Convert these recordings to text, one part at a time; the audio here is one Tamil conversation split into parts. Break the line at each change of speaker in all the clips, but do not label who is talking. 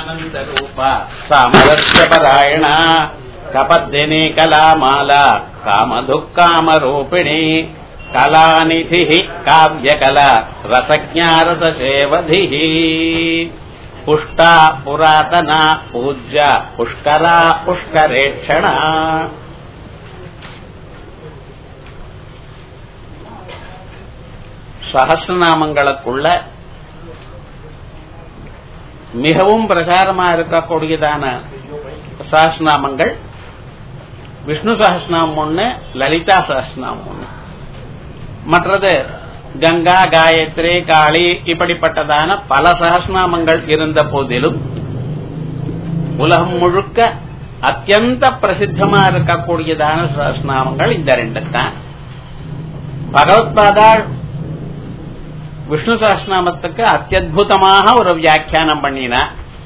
ಜ್ಞಾನಾನಂದರೂಪ ಸಾಮರಸ್ಯಪರಾಯಣ ಕಪದ್ದಿನಿ ಕಲಾಮಾಲಾ ಕಾಮದುಃಖಾಮರೂಪಿಣಿ ಕಲಾನಿಧಿ ಕಾವ್ಯಕಲ ರಸಜ್ಞಾರಸೇವಧಿ ಪುಷ್ಟ ಪುರಾತನ ಪೂಜ್ಯ ಪುಷ್ಕರ ಪುಷ್ಕರೇಕ್ಷಣ சகசிரநாமங்களுக்குள்ள மிகவும் பிரசாரமா இருக்கக்கூடியதான சகசிரநாமங்கள் விஷ்ணு சகசிரநாமம் ஒண்ணு லலிதா சகசிரநாமம் ஒண்ணு மற்றது கங்கா காயத்ரி காளி இப்படிப்பட்டதான பல சகசிரநாமங்கள் இருந்த போதிலும் உலகம் முழுக்க அத்தியந்த பிரசித்தமா இருக்கக்கூடியதான சகசிரநாமங்கள் இந்த ரெண்டு தான் பகவத்பாதாள் விஷ்ணு சகஸ்நாமத்துக்கு அத்தியுதமாக ஒரு வியாக்கியானம் பண்ணினா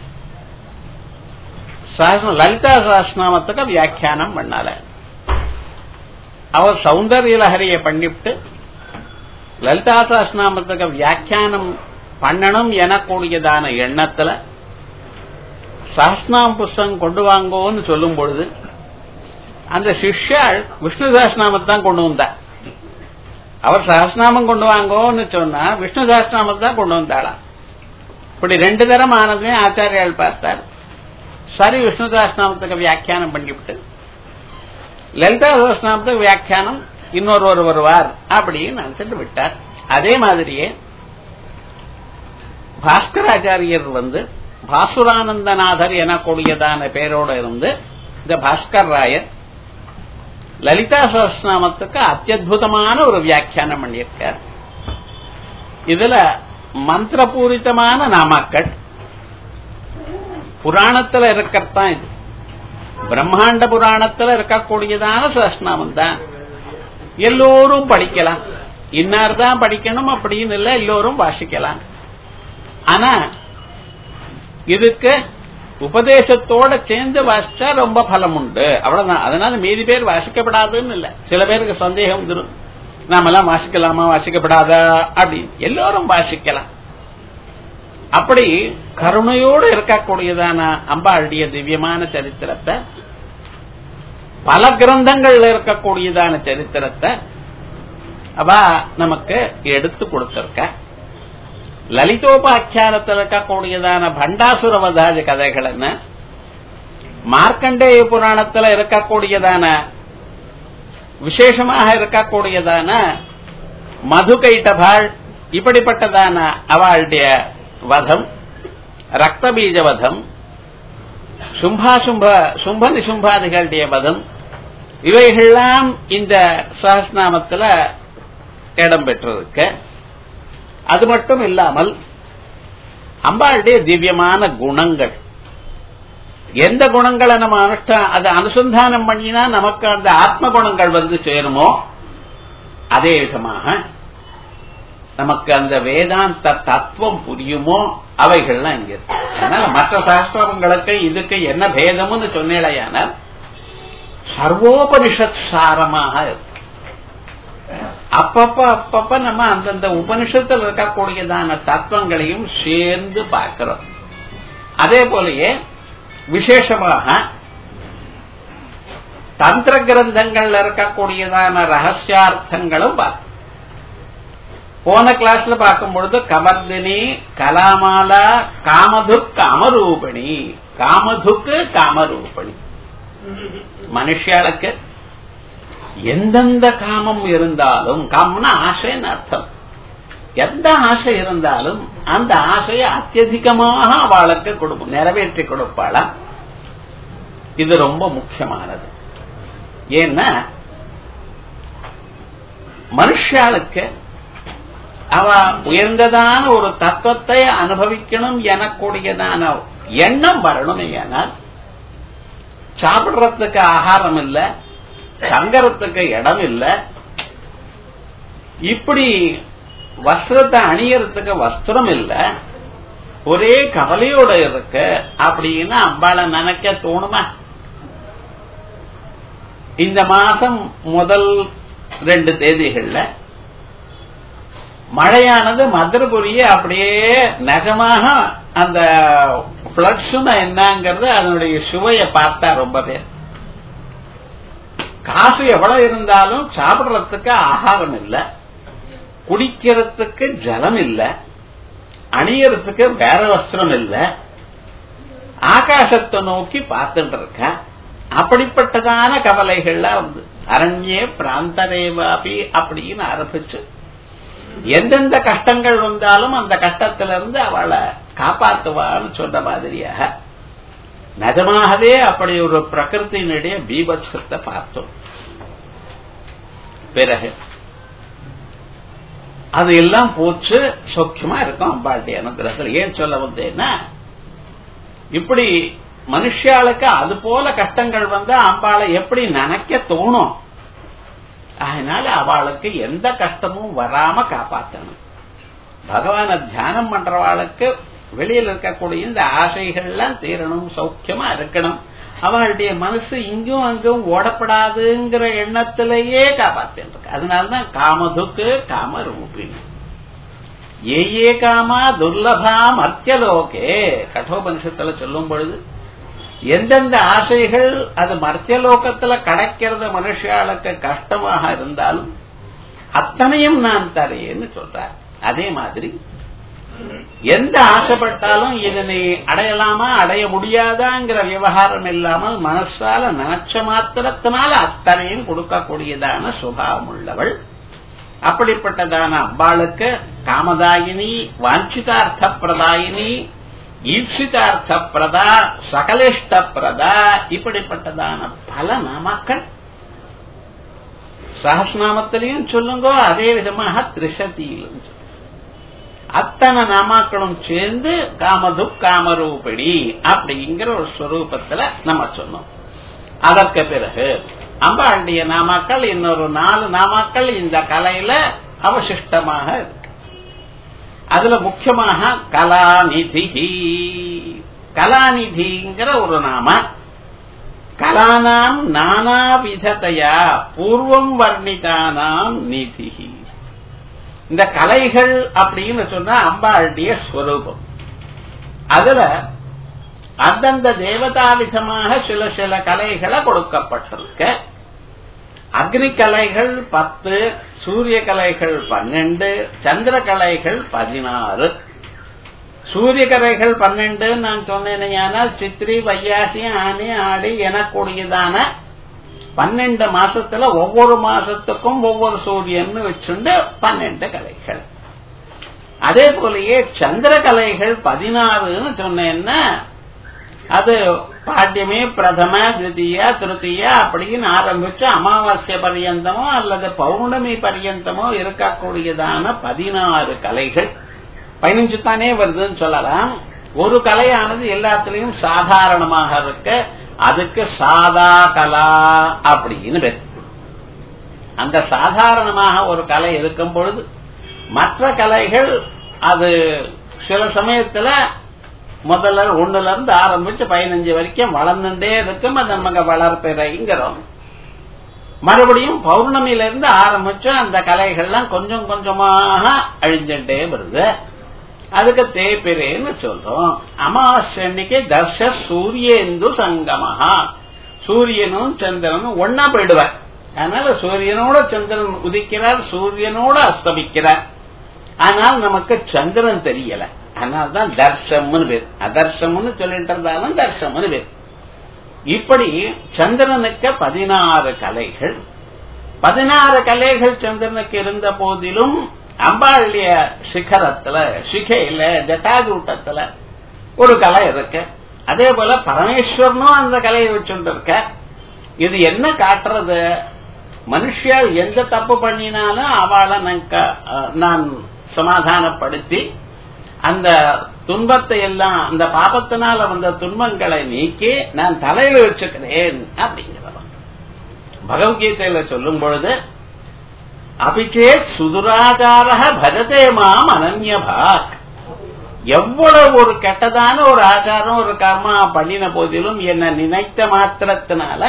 லலிதா சகஸ்நாமத்துக்கு வியாக்கியானம் பண்ணால அவர் சௌந்தர்ய லஹரிய பண்ணிவிட்டு லலிதா சகஸ்நாமத்துக்கு வியாக்கியானம் பண்ணணும் எனக்கூடியதான எண்ணத்துல சஹஸ்நாம புஸ்தகம் கொண்டு வாங்கோன்னு சொல்லும் பொழுது அந்த சிஷ்யாள் விஷ்ணு சகஸ்நாமத்தை தான் கொண்டு வந்தார் அவர் சகஸ்நாமம் கொண்டு வாங்கோன்னு சொன்னா விஷ்ணு சகஸ்நாமத்தை தான் கொண்டு வந்தாளாம் இப்படி ரெண்டு தரம் ஆனதுமே ஆச்சாரியால் பார்த்தார் சரி விஷ்ணு சகஸ்நாமத்துக்கு வியாக்கியானம் பண்ணிவிட்டு லலிதா சகஸ்நாமத்துக்கு வியாக்கியானம் இன்னொருவர் வருவார் அப்படின்னு நினைச்சிட்டு விட்டார் அதே மாதிரியே பாஸ்கராச்சாரியர் வந்து பாசுரானந்தநாதர் எனக்கூடியதான பேரோட இருந்து இந்த பாஸ்கர் ராயர் லலிதா சகஸ்நாமத்துக்கு அத்தியுதமான ஒரு வியாக்கியானம் பண்ணியிருக்கார் இதுல மந்திரபூரிதமான நாமாக்கள் புராணத்துல இருக்கத்தான் இது பிரம்மாண்ட புராணத்துல இருக்கக்கூடியதான சகஸ்நாமம் தான் எல்லோரும் படிக்கலாம் இன்னார் தான் படிக்கணும் அப்படின்னு இல்ல எல்லோரும் வாசிக்கலாம் ஆனா இதுக்கு உபதேசத்தோட சேர்ந்து வாசிச்சா ரொம்ப பலம் உண்டு அவ்வளவுதான் அதனால மீதி பேர் வாசிக்கப்படாதுன்னு இல்ல சில பேருக்கு சந்தேகம் வந்துடும் நாமெல்லாம் வாசிக்கலாமா வாசிக்கப்படாதா அப்படின்னு எல்லோரும் வாசிக்கலாம் அப்படி கருணையோடு இருக்கக்கூடியதான அம்பாளுடைய திவ்யமான சரித்திரத்தை பல கிரந்தங்கள்ல இருக்கக்கூடியதான சரித்திரத்தை அவ நமக்கு எடுத்து கொடுத்திருக்க லலிதோபாக்கியானத்தில் இருக்கக்கூடியதான பண்டாசுரவதாஜ கதைகள் என்ன மார்க்கண்டேய புராணத்தில் இருக்கக்கூடியதான விசேஷமாக இருக்கக்கூடியதான மதுகைட்டபாள் இப்படிப்பட்டதான அவளுடைய வதம் ரக்தபீஜ வதம் சும்பாசும்ப சும்ப நிசும்பாதிகளுடைய வதம் இவைகள்லாம் இந்த சஹஸ்நாமத்தில் இடம் பெற்றிருக்கு அது மட்டும் இல்லாமல் அம்பாளுடைய திவ்யமான குணங்கள் எந்த குணங்களை நம்ம அனுஷ்டா அதை அனுசந்தானம் பண்ணினா நமக்கு அந்த ஆத்ம குணங்கள் வந்து சேருமோ அதே விதமாக நமக்கு அந்த வேதாந்த தத்துவம் புரியுமோ அவைகள்லாம் இங்க இருக்கு அதனால மற்ற சாஸ்திரங்களுக்கு இதுக்கு என்ன பேதம்னு சொன்னேடையான சர்வோபனிஷத் சாரமாக இருக்கு அப்பப்ப அப்பப்ப நம்ம அந்தந்த உபனிஷத்தில் இருக்கக்கூடியதான தத்துவங்களையும் சேர்ந்து பார்க்கிறோம் அதே போலயே விசேஷமாக தந்திர கிரந்தங்கள்ல இருக்கக்கூடியதான ரகசியார்த்தங்களும் பார்க்கணும் போன கிளாஸ்ல பார்க்கும் பொழுது கமர்தினி கலாமாலா காமதுக் காமரூபிணி காமதுக்கு காமரூபிணி மனுஷாளுக்கு எந்தெந்த காமம் இருந்தாலும் காமம்னா ஆசைன்னு அர்த்தம் எந்த ஆசை இருந்தாலும் அந்த ஆசையை அத்தியதிகமாக அவளுக்கு கொடுக்கும் நிறைவேற்றி கொடுப்பாளா இது ரொம்ப முக்கியமானது ஏன்னா மனுஷாளுக்கு அவ உயர்ந்ததான ஒரு தத்துவத்தை அனுபவிக்கணும் எனக்கூடியதான எண்ணம் வரணும் ஏனால் சாப்பிடுறதுக்கு ஆகாரம் இல்லை தங்கறதுக்கு இடம் இல்ல இப்படி வஸ்திரத்தை அணியறதுக்கு வஸ்திரம் இல்ல ஒரே கவலையோட இருக்கு அப்படின்னு அம்பாளை நினைக்க தோணுமா இந்த மாசம் முதல் ரெண்டு தேதிகள்ல மழையானது மதுரபுரிய அப்படியே நிஜமாக அந்த பிளட்ஸ்னா என்னங்கிறது அதனுடைய சுவையை பார்த்தா ரொம்ப பேர் காசு எவ்வளவு இருந்தாலும் சாப்பிடுறதுக்கு ஆகாரம் இல்ல குடிக்கிறதுக்கு ஜலம் இல்ல அணியறதுக்கு வேற வஸ்திரம் இல்ல ஆகாசத்தை நோக்கி பார்த்துட்டு இருக்க அப்படிப்பட்டதான கவலைகள்லாம் வந்து அரண்யே பிராந்தரேவாபி அப்படின்னு ஆரம்பிச்சு எந்தெந்த கஷ்டங்கள் வந்தாலும் அந்த கஷ்டத்திலிருந்து அவளை காப்பாத்துவான்னு சொன்ன மாதிரியாக நிஜமாகவே அப்படி ஒரு பிரகிருத்தினுடைய பீபத்சத்தை பார்த்தோம் பிறகு அது எல்லாம் போச்சு சௌக்கியமா இருக்கும் அம்பாட்டி அனுகிரகத்தில் ஏன் சொல்ல வந்தேன்னா இப்படி மனுஷாளுக்கு அது போல கஷ்டங்கள் வந்தா அம்பாளை எப்படி நினைக்க தோணும் அதனால அவளுக்கு எந்த கஷ்டமும் வராம காப்பாற்றணும் பகவான தியானம் பண்றவாளுக்கு வெளியில் இருக்கக்கூடிய இந்த ஆசைகள்லாம் தீரணும் சௌக்கியமா இருக்கணும் அவளுடைய மனசு இங்கும் அங்கும் ஓடப்படாதுங்கிற எண்ணத்திலேயே காப்பாத்திருக்கு அதனாலதான் காமதுக்கு காம ரூபிணி ஏ ஏ காமா துர்லபாம் அர்த்தியலோகே கட்டோபனிஷத்துல சொல்லும் பொழுது எந்தெந்த ஆசைகள் அது மர்த்தியலோகத்துல கிடைக்கிறது மனுஷாளுக்கு கஷ்டமாக இருந்தாலும் அத்தனையும் நான் தரேன்னு சொல்றார் அதே மாதிரி எந்த ஆசைப்பட்டாலும் இதனை அடையலாமா அடைய முடியாதாங்கிற விவகாரம் இல்லாமல் மனசால நினைச்ச மாத்திரத்தினால அத்தனையும் கொடுக்கக்கூடியதான சுபாவம் உள்ளவள் அப்படிப்பட்டதான அம்பாளுக்கு காமதாயினி வாஞ்சிதார்த்த பிரதாயினி ஈப்சிதார்த்த பிரதா சகலிஷ்ட பிரதா இப்படிப்பட்டதான பல நாமாக்கள் சகஸ்நாமத்திலையும் சொல்லுங்க அதே விதமாக திரிசதியிலும் அத்தனை நாமாக்களும் சேர்ந்து காமது காமரூபிணி அப்படிங்கிற ஒரு ஸ்வரூபத்துல நம்ம சொன்னோம் அதற்கு பிறகு அம்பாளுடைய நாமாக்கள் இன்னொரு நாலு நாமாக்கள் இந்த கலையில அவசிஷ்டமாக இருக்கு அதுல முக்கியமாக கலாநிதி கலாநிதிங்கிற ஒரு நாம கலானாம் நானாவிதத்தையா பூர்வம் வர்ணிதானாம் நிதி இந்த கலைகள் அப்படின்னு சொன்னா அம்பாளுடைய ஸ்வரூபம் அதுல அந்தந்த தேவதாவிதமாக சில சில கலைகளை கொடுக்கப்பட்டிருக்க அக்னி கலைகள் பத்து சூரிய கலைகள் பன்னெண்டு சந்திர கலைகள் பதினாறு சூரிய கலைகள் பன்னெண்டு நான் சொன்னேனால் சித்திரி வையாசி ஆனி ஆடி எனக்கூடியதான பன்னெண்டு மாசத்துல ஒவ்வொரு மாசத்துக்கும் ஒவ்வொரு சூரியன் வச்சுண்டு பன்னெண்டு கலைகள் அதே போலயே சந்திர கலைகள் பதினாறுன்னு சொன்னேன்னா அது பாட்டியமே பிரதம திருத்தீயா திருத்தீயா அப்படின்னு ஆரம்பிச்சு அமாவாசிய பரியந்தமோ அல்லது பௌர்ணமி பரியந்தமோ இருக்கக்கூடியதான பதினாறு கலைகள் பதினஞ்சு தானே வருதுன்னு சொல்லலாம் ஒரு கலையானது எல்லாத்திலையும் சாதாரணமாக இருக்க அதுக்கு சாதா கலா அப்படின்னு பேர் அந்த சாதாரணமாக ஒரு கலை இருக்கும் பொழுது மற்ற கலைகள் அது சில சமயத்துல முதல்ல ஒண்ணுல இருந்து ஆரம்பிச்சு பதினஞ்சு வரைக்கும் வளர்ந்துட்டே இருக்கும் அது நமக்கு வளர்ப்பிறைங்கிறோம் மறுபடியும் பௌர்ணமியில இருந்து ஆரம்பிச்சு அந்த கலைகள்லாம் கொஞ்சம் கொஞ்சமாக அழிஞ்சுட்டே வருது அதுக்கு தேய்பிரேன்னு சொல்றோம் அமாவாசை அன்னைக்கு தர்ஷ சூரியேந்து சங்கமஹா சூரியனும் சந்திரனும் ஒன்னா போயிடுவார் அதனால சூரியனோட சந்திரன் உதிக்கிறார் சூரியனோட அஸ்தமிக்கிறார் ஆனால் நமக்கு சந்திரன் தெரியல அதனால்தான் தர்ஷம்னு பேர் அதர்ஷம்னு சொல்லிட்டு இருந்தாலும் தர்ஷம்னு பேர் இப்படி சந்திரனுக்கு பதினாறு கலைகள் பதினாறு கலைகள் சந்திரனுக்கு இருந்த போதிலும் அம்பாளுடைய சிகரத்துல சிகையில ஜட்டாதூட்டத்துல ஒரு கலை இருக்கு அதே போல பரமேஸ்வரனும் அந்த கலையை வச்சுட்டு இருக்க இது என்ன காட்டுறது மனுஷியால் எந்த தப்பு பண்ணினாலும் அவளை நான் சமாதானப்படுத்தி அந்த துன்பத்தை எல்லாம் அந்த பாபத்தினால வந்த துன்பங்களை நீக்கி நான் தலையில வச்சுக்கிறேன் அப்படிங்கிறவன் பகவத்கீதையில சொல்லும் பொழுது அபிச்சேத் சுதுராச்சார பஜதே மாம் அனன்யபாக் எவ்வளவு ஒரு கெட்டதான ஒரு ஆச்சாரம் ஒரு கர்மா பண்ணின போதிலும் என்ன நினைத்த மாத்திரத்தினால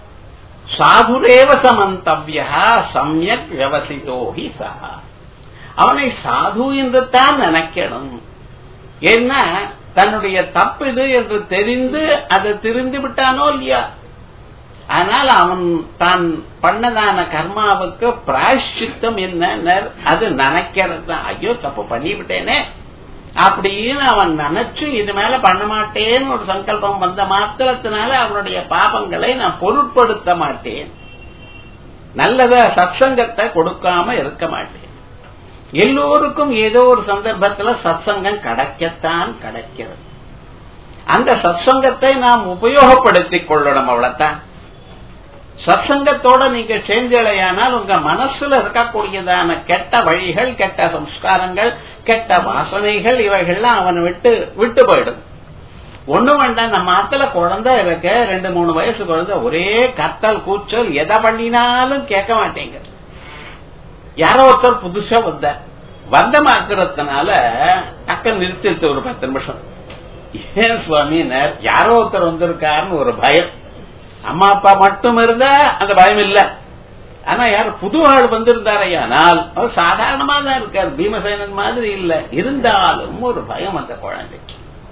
சாதுரேவ சமந்தவ்யா சமயக் வியவசிதோஹி சஹா அவனை சாது என்று தான் நினைக்கணும் ஏன்னா தன்னுடைய தப்பு இது என்று தெரிந்து அதை திரிந்து விட்டானோ இல்லையா ஆனால் அவன் தான் பண்ணதான கர்மாவுக்கு பிராயஷ்சித்தம் என்ன அது நினைக்கிறது தான் ஐயோ தப்பு பண்ணிவிட்டேனே அப்படின்னு அவன் நினைச்சு இது மேல பண்ண மாட்டேன்னு ஒரு சங்கல்பம் வந்த மாத்திரத்தினால அவனுடைய பாபங்களை நான் பொருட்படுத்த மாட்டேன் நல்லத சத்சங்கத்தை கொடுக்காம இருக்க மாட்டேன் எல்லோருக்கும் ஏதோ ஒரு சந்தர்ப்பத்துல சத்சங்கம் கிடைக்கத்தான் கிடைக்கிறது அந்த சத்சங்கத்தை நாம் உபயோகப்படுத்திக் கொள்ளணும் அவ்வளவுதான் சத்சங்கத்தோட நீங்க சேர்ந்தலையானால் உங்க மனசுல இருக்கக்கூடியதான கெட்ட வழிகள் கெட்ட சம்ஸ்காரங்கள் கெட்ட வாசனைகள் இவைகள்லாம் அவனை விட்டு விட்டு போயிடும் ஒண்ணு வேண்டாம் நம்ம ஆத்துல குழந்தை இருக்க ரெண்டு மூணு வயசு குழந்தை ஒரே கத்தல் கூச்சல் எதை பண்ணினாலும் கேட்க மாட்டேங்க யாரோ ஒருத்தர் புதுசா வந்த வந்த மாத்திரத்தினால டக்க நிறுத்திடுச்சு ஒரு பத்து நிமிஷம் ஏன் சுவாமினர் யாரோ ஒருத்தர் வந்திருக்காருன்னு ஒரு பயம் அம்மா அப்பா மட்டும் இருந்தா அந்த பயம் இல்ல ஆனா யார் புது ஆள் வந்திருந்தாரையானால் அவர் சாதாரணமா தான் இருக்கார் பீமசேனன் மாதிரி இல்ல இருந்தாலும் ஒரு பயம் அந்த குழந்தைக்கு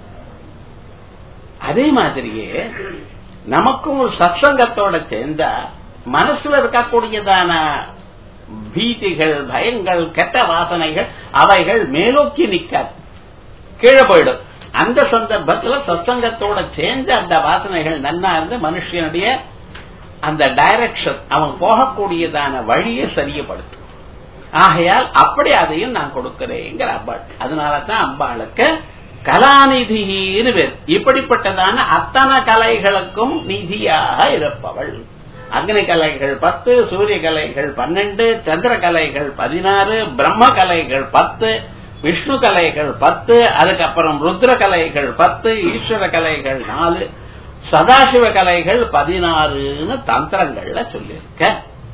அதே மாதிரியே நமக்கும் ஒரு சத்சங்கத்தோட சேர்ந்தா மனசுல இருக்கக்கூடியதான பீதிகள் பயங்கள் கெட்ட வாசனைகள் அவைகள் மேலோக்கி நிக்காது கீழே போயிடும் அந்த சந்தர்ப்பத்துல சத்சங்கத்தோட சேர்ந்து அந்த வாசனைகள் நன்னா இருந்து மனுஷனுடைய அந்த டைரக்ஷன் அவன் போகக்கூடியதான வழியை சரியப்படுத்தும் ஆகையால் அப்படி அதையும் நான் கொடுக்கிறேங்கிற அம்பாள் அதனாலதான் அம்பாளுக்கு கலாநிதின்னு பேர் இப்படிப்பட்டதான அத்தனை கலைகளுக்கும் நிதியாக இருப்பவள் அக்னி கலைகள் பத்து சூரிய கலைகள் பன்னெண்டு சந்திர கலைகள் பதினாறு பிரம்ம கலைகள் பத்து விஷ்ணு கலைகள் பத்து அதுக்கப்புறம் ருத்ர கலைகள் பத்து ஈஸ்வர கலைகள் நாலு சதாசிவ கலைகள் பதினாறுன்னு தந்திரங்கள்ல சொல்லியிருக்க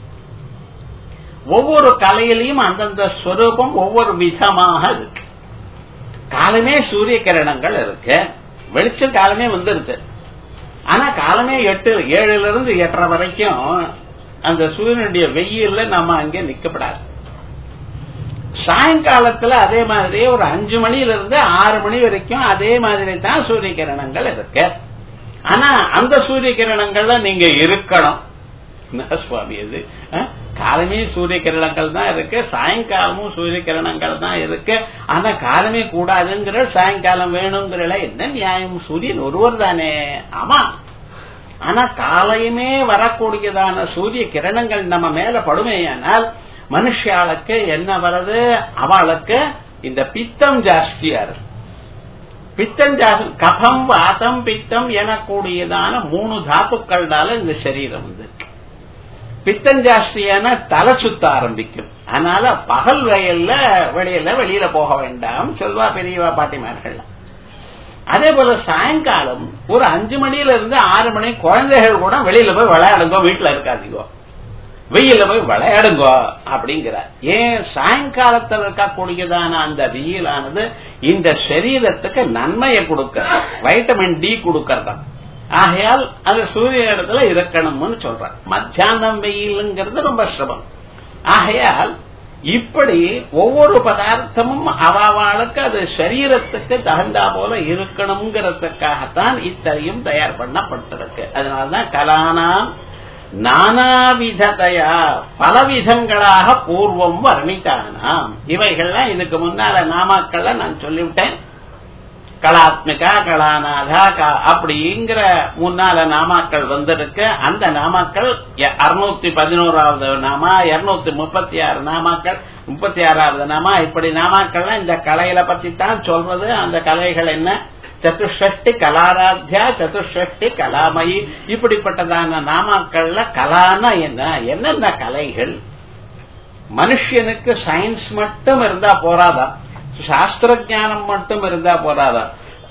ஒவ்வொரு கலையிலையும் அந்தந்த ஸ்வரூபம் ஒவ்வொரு விதமாக இருக்கு காலமே சூரிய கிரணங்கள் இருக்கு வெளிச்சம் காலமே வந்துருது ஆனா காலமே எட்டு ஏழுல இருந்து எட்டரை வரைக்கும் அந்த சூரியனுடைய வெயில்ல நம்ம அங்கே நிக்கப்படாது சாயங்காலத்துல அதே மாதிரி ஒரு அஞ்சு மணில இருந்து ஆறு மணி வரைக்கும் அதே மாதிரி தான் சூரிய கிரணங்கள் இருக்கு ஆனா அந்த சூரிய கிரணங்கள்ல நீங்க இருக்கணும் சுவாமி இது காலமே சூரிய கிரணங்கள் தான் இருக்கு சாயங்காலமும் சூரிய கிரணங்கள் தான் இருக்கு ஆனா காலமே கூடாதுங்கிற சாயங்காலம் வேணுங்கிற என்ன நியாயம் சூரியன் ஒருவர் தானே ஆமா ஆனா காலையுமே வரக்கூடியதான சூரிய கிரணங்கள் நம்ம மேல படுமையானால் மனுஷாளுக்கு என்ன வருது அவளுக்கு இந்த பித்தம் ஜாஸ்தியா இருக்கு பித்தம் ஜாஸ்தி கபம் வாதம் பித்தம் எனக்கூடியதான மூணு தாத்துக்கள்னால இந்த சரீரம் வந்து பித்தம் ஜாஸ்தியான தலை சுத்த ஆரம்பிக்கும் அதனால பகல் வயல்ல வெளியில வெளியில போக வேண்டாம் சொல்வா பெரியவா பாட்டிமார்கள் அதே போல சாயங்காலம் ஒரு அஞ்சு மணில இருந்து ஆறு மணி குழந்தைகள் கூட வெளியில போய் விளையாடுங்க வீட்டுல இருக்காதீங்க வெயில போய் விளையாடுங்க அப்படிங்கிறார் ஏன் சாயங்காலத்தில் இருக்கக்கூடியதான அந்த வெயிலானது இந்த சரீரத்துக்கு நன்மையை கொடுக்க வைட்டமின் டி கொடுக்கறதா ஆகையால் அது சூரிய இடத்துல இருக்கணும்னு சொல்ற மத்தியானம் வெயிலுங்கிறது ரொம்ப சிரமம் ஆகையால் இப்படி ஒவ்வொரு பதார்த்தமும் அவாவாளுக்கு அது சரீரத்துக்கு தகுந்தா போல இருக்கணுங்கிறதுக்காகத்தான் இத்தனையும் தயார் பண்ணப்பட்டிருக்கு அதனாலதான் கலானாம் நானாவிததையா பலவிதங்களாக பூர்வம் வர்ணித்தானாம் இவைகள்லாம் இதுக்கு முன்னால நாமாக்கள்ல நான் சொல்லிவிட்டேன் கலாத்மிகா கலாநாதா அப்படிங்கிற முன்னால நாமாக்கள் வந்திருக்கு அந்த நாமாக்கள் அறுநூத்தி பதினோராவது நாமா இருநூத்தி முப்பத்தி ஆறு நாமாக்கள் முப்பத்தி ஆறாவது நாமா இப்படி நாமாக்கள்லாம் இந்த கலையில பத்தி தான் சொல்றது அந்த கலைகள் என்ன சதுஷ்டி கலாராத்தியா சதுஷ்டி கலாமயி இப்படிப்பட்டதான நாமாக்கள்ல கலானா என்ன என்னென்ன கலைகள் மனுஷனுக்கு சயின்ஸ் மட்டும் இருந்தா போறாதா சாஸ்திர ஜானம் மட்டும் இருந்தா போறாதா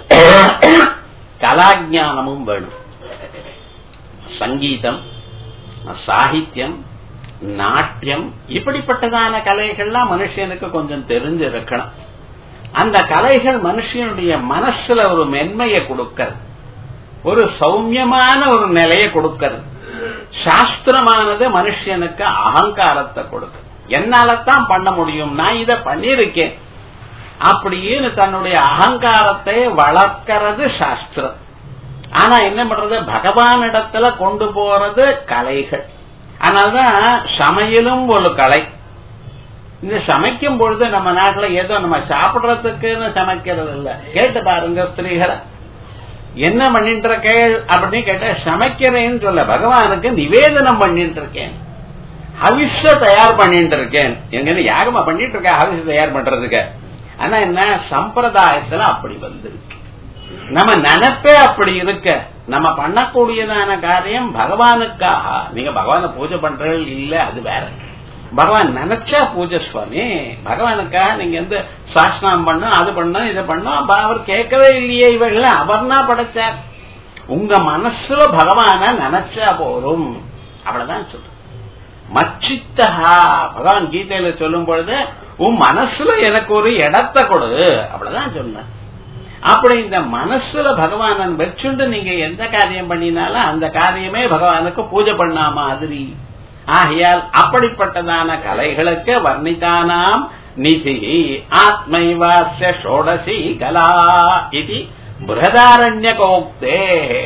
கலாஜானமும் வேணும் சங்கீதம் சாகித்யம் நாட்டியம் இப்படிப்பட்டதான கலைகள்லாம் மனுஷனுக்கு கொஞ்சம் தெரிஞ்சிருக்கணும் அந்த கலைகள் மனுஷனுடைய மனசுல ஒரு மென்மையை கொடுக்கிறது ஒரு சௌமியமான ஒரு நிலையை கொடுக்கிறது சாஸ்திரமானது மனுஷனுக்கு அகங்காரத்தை கொடுக்குது என்னாலத்தான் பண்ண முடியும் நான் இத பண்ணிருக்கேன் அப்படின்னு தன்னுடைய அகங்காரத்தை வளர்க்கிறது சாஸ்திரம் ஆனா என்ன பண்றது பகவானிடத்துல கொண்டு போறது கலைகள் அதனாலதான் சமையலும் ஒரு கலை இந்த சமைக்கும் பொழுது நம்ம நாட்டுல ஏதோ நம்ம சாப்பிடுறதுக்குன்னு சமைக்கிறது இல்ல கேட்டு பாருங்க ஸ்திரீகளை என்ன பண்ணிட்டு இருக்கேள் அப்படின்னு கேட்ட சமைக்கிறேன்னு சொல்ல பகவானுக்கு நிவேதனம் பண்ணிட்டு இருக்கேன் ஹவிஷ தயார் பண்ணிட்டு இருக்கேன் எங்க யாகமா பண்ணிட்டு இருக்க ஹவிஷ தயார் பண்றதுக்கு ஆனா என்ன சம்பிரதாயத்துல அப்படி வந்திருக்கு நம்ம நினைப்பே அப்படி இருக்க நம்ம பண்ணக்கூடியதான காரியம் பகவானுக்காக நீங்க பகவான பூஜை பண்றது இல்ல அது வேற பகவான் நினைச்சா பூஜை சுவாமி பகவானுக்காக நீங்க வந்து சாஸ்திரம் பண்ணும் அது பண்ணும் இது பண்ணும் அவர் கேட்கவே இல்லையே இவர்கள் அவர்னா படைச்சார் உங்க மனசுல பகவான நினைச்சா போரும் அவ்வளவுதான் சொல்ற மச்சித்தஹா பகவான் கீதையில சொல்லும் பொழுது உன் மனசுல எனக்கு ஒரு இடத்தை கொடு அவ்வளவுதான் சொன்ன அப்படி இந்த மனசுல பகவானன் வச்சுண்டு நீங்க எந்த காரியம் பண்ணினாலும் அந்த காரியமே பகவானுக்கு பூஜை பண்ணா மாதிரி ஆகையால் அப்படிப்பட்டதான கலைகளுக்கு வர்ணிதானாம் நிதி ஆத்மைவாசிய ஷோடசி கலா இது பிருகதாரண்யகோக்தே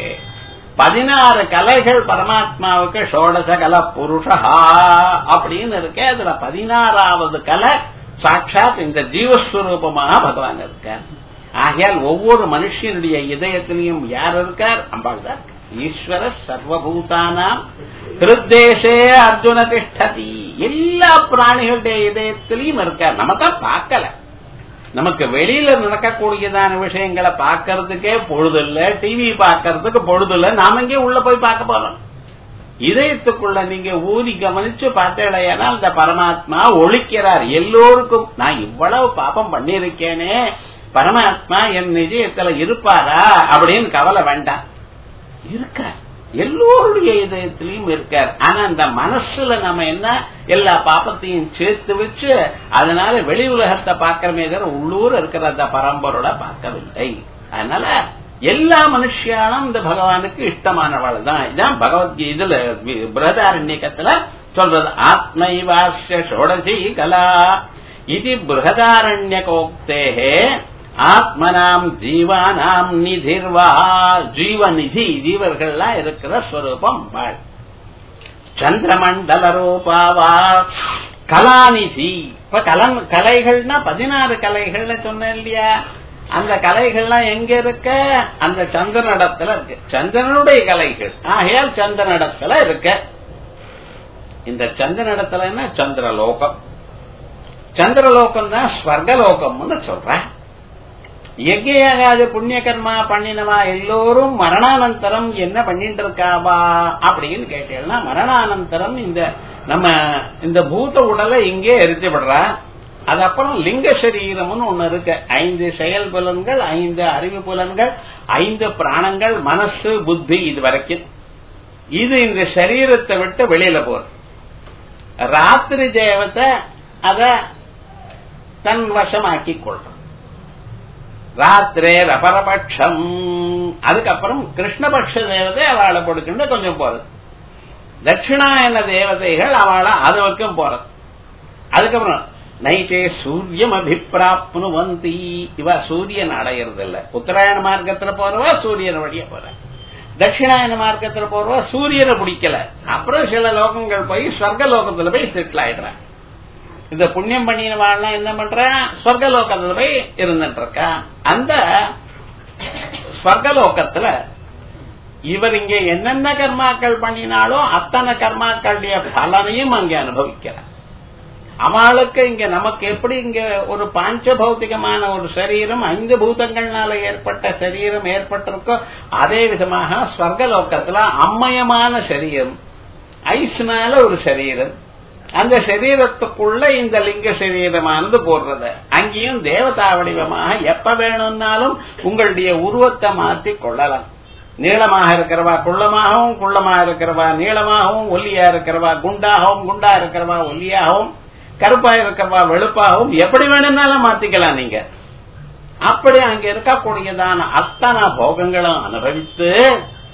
பதினாறு கலைகள் பரமாத்மாவுக்கு ஷோடச கல புருஷா அப்படின்னு இருக்கு அதுல பதினாறாவது கலை சாட்சாத் இந்த ஜீவஸ்வரூபமாக பகவான் இருக்கார் ஆகையால் ஒவ்வொரு மனுஷனுடைய இதயத்திலையும் யார் இருக்கார் அம்பாள் தான் ஈஸ்வர சர்வபூதானாம் ஹிருத்தேசே அர்ஜுன திஷ்டதி எல்லா பிராணிகளுடைய இதயத்திலையும் இருக்கார் நம்ம தான் பார்க்கல நமக்கு வெளியில நடக்கக்கூடியதான விஷயங்களை பார்க்கறதுக்கே பொழுது இல்ல டிவி பார்க்கறதுக்கு பொழுது இல்ல நாம இங்கே உள்ள போய் பார்க்க போறோம் இதயத்துக்குள்ள நீங்க ஊதி கவனிச்சு பார்த்தேன்னா அந்த பரமாத்மா ஒழிக்கிறார் எல்லோருக்கும் நான் இவ்வளவு பாப்பம் பண்ணிருக்கேனே பரமாத்மா என் நிஜயத்துல இருப்பாரா அப்படின்னு கவலை வேண்டாம் இருக்கார் எல்லோருடைய இதயத்திலையும் இருக்கார் ஆனா அந்த மனசுல நம்ம என்ன எல்லா பாப்பத்தையும் சேர்த்து வச்சு அதனால வெளி உலகத்தை பார்க்கிறமே தவிர உள்ளூர் இருக்கிற அந்த பரம்பரோட பார்க்கவில்லை அதனால எல்லா மனுஷியாலும் இந்த பகவானுக்கு இஷ்டமானவள் தான் இதான் பகவத்கீ இதுல பிரதாரண்யக்கத்துல சொல்றது ஆத்மைவாசிய ஷோடசி கலா இது பிருகதாரண்யகோக்தேகே ஆத்மனாம் ஜீவானாம் நிதிர்வா ஜீவநிதி ஜீவர்கள்லாம் இருக்கிற ஸ்வரூபம் வாழ் சந்திரமண்டல ரூபாவா கலாநிதி இப்ப கலன் கலைகள்னா பதினாறு கலைகள்னு சொன்னேன் இல்லையா அந்த கலைகள்லாம் எங்க இருக்க அந்த சந்திரனிடத்துல இருக்கு சந்திரனுடைய கலைகள் ஆகையால் சந்திரனிடத்துல இருக்க இந்த சந்திரனிடத்துல சந்திரலோகம் சந்திரலோகம் தான் ஸ்வர்கலோகம்னு சொல்றேன் யஜ்யாகாது புண்ணிய கர்மா பண்ணினவா எல்லோரும் மரணானந்தரம் என்ன பண்ணிட்டு இருக்காவா அப்படின்னு கேட்டீங்கன்னா மரணானந்தரம் இந்த நம்ம இந்த பூத உடலை இங்கே எரித்து விடுறா அது அப்புறம் லிங்க சரீரம்னு ஒண்ணு இருக்கு ஐந்து செயல் புலன்கள் ஐந்து அறிவு புலன்கள் ஐந்து பிராணங்கள் மனசு புத்தி இது வரைக்கும் இது இந்த சரீரத்தை விட்டு வெளியில போறது ராத்திரி தேவத்தை அத தன் வசமாக்கி கொள்றோம் ராத்திரே ரபரபட்சம் அதுக்கப்புறம் கிருஷ்ணபக்ஷ தேவதை அவளை கொடுக்கின்ற கொஞ்சம் போறது தட்சிணாயன தேவதைகள் அவளை அது வரைக்கும் போறது அதுக்கப்புறம் நைட்டே சூரியம் அபிப்பிராப்னு வந்தி இவ சூரியன் அடையிறது இல்ல உத்தராயண மார்க்கத்துல போறவா சூரியன் வழிய போற தட்சிணாயன மார்க்கத்துல போறவா சூரியனை பிடிக்கல அப்புறம் சில லோகங்கள் போய் ஸ்வர்க லோகத்துல போய் செட்டில் ஆயிடுறான் இந்த புண்ணியம் பண்ணினவாள்லாம் என்ன பண்றான் ஸ்வர்கலோகத்துல போய் இருந்துட்டு இருக்கா அந்த ஸ்வர்கலோகத்துல இவர் இங்க என்னென்ன கர்மாக்கள் பண்ணினாலும் அத்தனை கர்மாக்களுடைய பலனையும் அங்கே அனுபவிக்கிறார் அவளுக்கு இங்க நமக்கு எப்படி இங்க ஒரு பாஞ்ச பௌத்திகமான ஒரு சரீரம் ஐந்து பூதங்கள்னால ஏற்பட்ட சரீரம் ஏற்பட்டிருக்கோ அதே விதமாக ஸ்வர்கலோகத்துல அம்மயமான சரீரம் ஐஸ்னால ஒரு சரீரம் அந்த சரீரத்துக்குள்ள இந்த லிங்க சரீரமானது போடுறது அங்கேயும் தேவதா வடிவமாக எப்ப வேணும்னாலும் உங்களுடைய உருவத்தை மாற்றி கொள்ளலாம் நீளமாக இருக்கிறவா குள்ளமாகவும் குள்ளமாக இருக்கிறவா நீளமாகவும் ஒல்லியா இருக்கிறவா குண்டாகவும் குண்டா இருக்கிறவா ஒல்லியாகவும் கருப்பா இருக்கிறவா வெளுப்பாகவும் எப்படி வேணும்னாலும் மாத்திக்கலாம் நீங்க அப்படி அங்க இருக்கக்கூடியதான அத்தனை போகங்களும் அனுபவித்து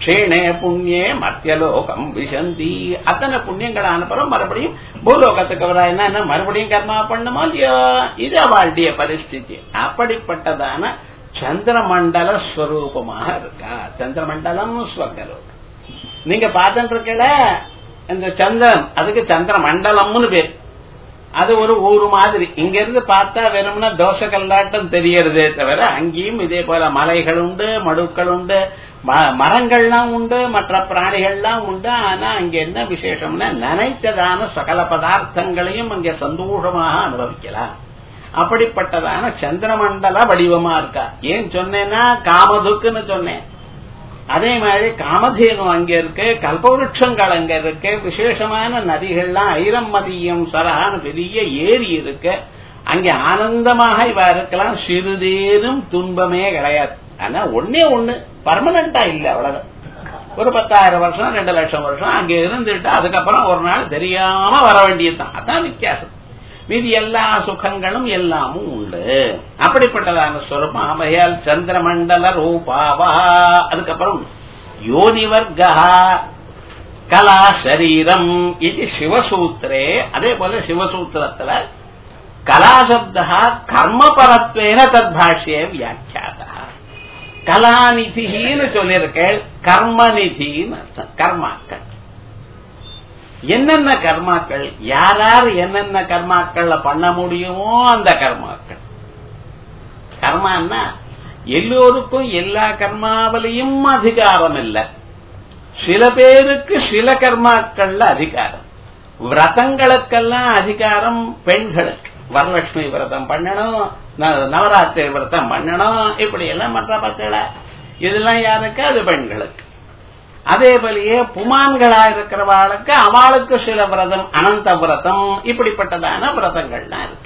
க்ஷீணே புண்ணியே மத்தியலோகம் விசந்தி அத்தனை புண்ணியங்கள் அனுப்புறோம் மறுபடியும் பூலோகத்துக்கு வரா என்ன மறுபடியும் கர்மா பண்ணுமா இல்லையோ இது அவளுடைய பரிஸ்திதி அப்படிப்பட்டதான சந்திரமண்டல ஸ்வரூபமாக இருக்கா சந்திரமண்டலம் ஸ்வர்கலோகம் நீங்க பார்த்துட்டு இருக்கல இந்த சந்திரன் அதுக்கு சந்திர மண்டலம்னு பேர் அது ஒரு ஊரு மாதிரி இங்க இருந்து பார்த்தா வெறும்னா தோசை கல்லாட்டம் தெரியறதே தவிர அங்கேயும் இதே போல மலைகள் உண்டு மடுக்கள் உண்டு மரங்கள்லாம் உண்டு மற்ற பிராணிகள்லாம் உண்டு ஆனா அங்க என்ன விசேஷம்னா நினைத்ததான சகல பதார்த்தங்களையும் அங்க சந்தோஷமாக அனுபவிக்கலாம் அப்படிப்பட்டதான சந்திரமண்டல வடிவமா இருக்கா ஏன் சொன்னேன்னா காமதுக்குன்னு சொன்னேன் அதே மாதிரி காமதேனு அங்க இருக்கு கல்பவருஷங்கள் அங்க இருக்கு விசேஷமான நதிகள்லாம் ஐரம்மதியம் சரகான பெரிய ஏரி இருக்கு அங்க ஆனந்தமாக இவ இருக்கலாம் சிறிதேனும் துன்பமே கிடையாது ஆனா ஒன்னே ஒண்ணு பர்மனண்டா இல்ல அவ்வளவு ஒரு பத்தாயிரம் வருஷம் ரெண்டு லட்சம் வருஷம் அங்க இருந்துட்டு அதுக்கப்புறம் ஒரு நாள் தெரியாம வர வேண்டியதுதான் அதான் வித்தியாசம் மீதி எல்லா சுகங்களும் எல்லாமும் உண்டு அப்படிப்பட்டதான ஸ்வரூபம் அவையால் சந்திரமண்டல ரூபாவா அதுக்கப்புறம் யோனிவர்கா கலா சரீரம் இது சிவசூத்திரே அதே போல சிவசூத்திரத்துல கலாசப்தா கர்மபரத்வேன தத் பாஷ்யே வியாக்கியாதா கலாநிதின்னு சொல்லியிருக்கேன் கர்மநிதின்னு அர்த்தம் கர்மாக்கள் என்னென்ன கர்மாக்கள் யார் யார் என்னென்ன கர்மாக்கள்ல பண்ண முடியுமோ அந்த கர்மாக்கள் கர்மான்னா எல்லோருக்கும் எல்லா கர்மாவிலையும் அதிகாரம் இல்லை சில பேருக்கு சில கர்மாக்கள்ல அதிகாரம் விரதங்களுக்கெல்லாம் அதிகாரம் பெண்களுக்கு வரலட்சுமி விரதம் பண்ணணும் நவராத்திரி விரதம் பண்ணணும் இப்படி எல்லாம் மற்ற மக்களை இதெல்லாம் யாருக்கு அது பெண்களுக்கு அதே போலயே புமான்களா இருக்கிறவாளுக்கு அவளுக்கு சில விரதம் அனந்த விரதம் இப்படிப்பட்டதான விரதங்கள்லாம் இருக்கு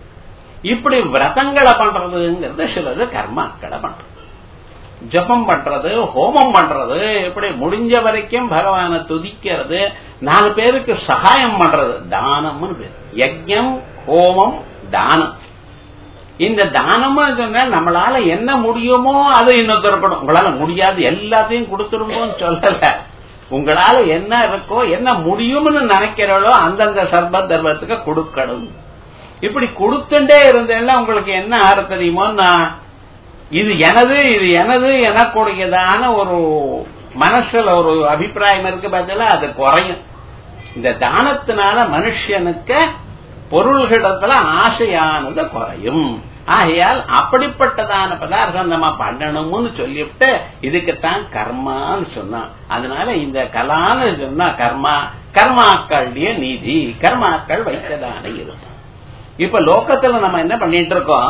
இப்படி விரதங்களை பண்றதுங்கிறது சிலது கர்மாக்களை பண்றது ஜபம் பண்றது ஹோமம் பண்றது இப்படி முடிஞ்ச வரைக்கும் பகவானை துதிக்கிறது நாலு பேருக்கு சகாயம் பண்றது தானம்னு பேர் யஜ்யம் ஹோமம் தானம் இந்த தானமா சொன்னா நம்மளால என்ன முடியுமோ அதை இன்னொருத்தர் இருக்கணும் உங்களால முடியாது எல்லாத்தையும் கொடுத்துருங்கன்னு சொல்லல உங்களால என்ன இருக்கோ என்ன முடியும்னு நினைக்கிறோளோ அந்தந்த சர்ப தர்மத்துக்கு கொடுக்கணும் இப்படி கொடுத்துட்டே இருந்தேன்னா உங்களுக்கு என்ன ஆறு தெரியுமோ நான் இது எனது இது எனது எனக்குடையதான ஒரு மனசுல ஒரு அபிப்பிராயம் இருக்கு பார்த்தல அது குறையும் இந்த தானத்தினால மனுஷனுக்கு பொருள்களிடத்துல ஆசையானது குறையும் ஆகையால் அப்படிப்பட்டதான பதார்த்தம் நம்ம பண்ணணும்னு சொல்லிவிட்டு இதுக்குத்தான் கர்மான்னு சொன்னான் அதனால இந்த கலான்னு சொன்னா கர்மா கர்மாக்களுடைய நீதி கர்மாக்கள் வைத்ததான இருக்கும் இப்ப லோக்கத்துல நம்ம என்ன பண்ணிட்டு இருக்கோம்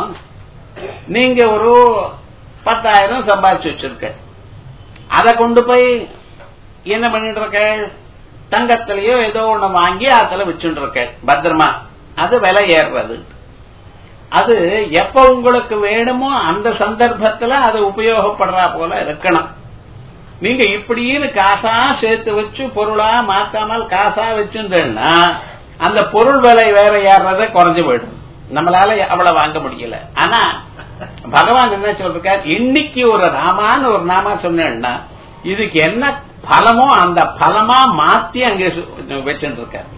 நீங்க ஒரு பத்தாயிரம் சம்பாதிச்சு வச்சிருக்க அதை கொண்டு போய் என்ன பண்ணிட்டு இருக்க தங்கத்திலயோ ஏதோ ஒண்ணு வாங்கி அதுல வச்சுட்டு இருக்க பத்திரமா அது விலை ஏறுறது அது எப்ப உங்களுக்கு வேணுமோ அந்த சந்தர்ப்பத்துல அது உபயோகப்படுறா போல இருக்கணும் நீங்க இப்படின்னு காசா சேர்த்து வச்சு பொருளா மாத்தாமல் காசா வச்சுருந்தேன்னா அந்த பொருள் விலை வேற ஏறத குறைஞ்சு போயிடும் நம்மளால அவ்வளவு வாங்க முடியல ஆனா பகவான் என்ன சொல்றார் இன்னைக்கு ஒரு ராமான்னு ஒரு நாமா சொன்னேன்னா இதுக்கு என்ன பலமோ அந்த பலமா மாத்தி அங்க வச்சுட்டு இருக்காரு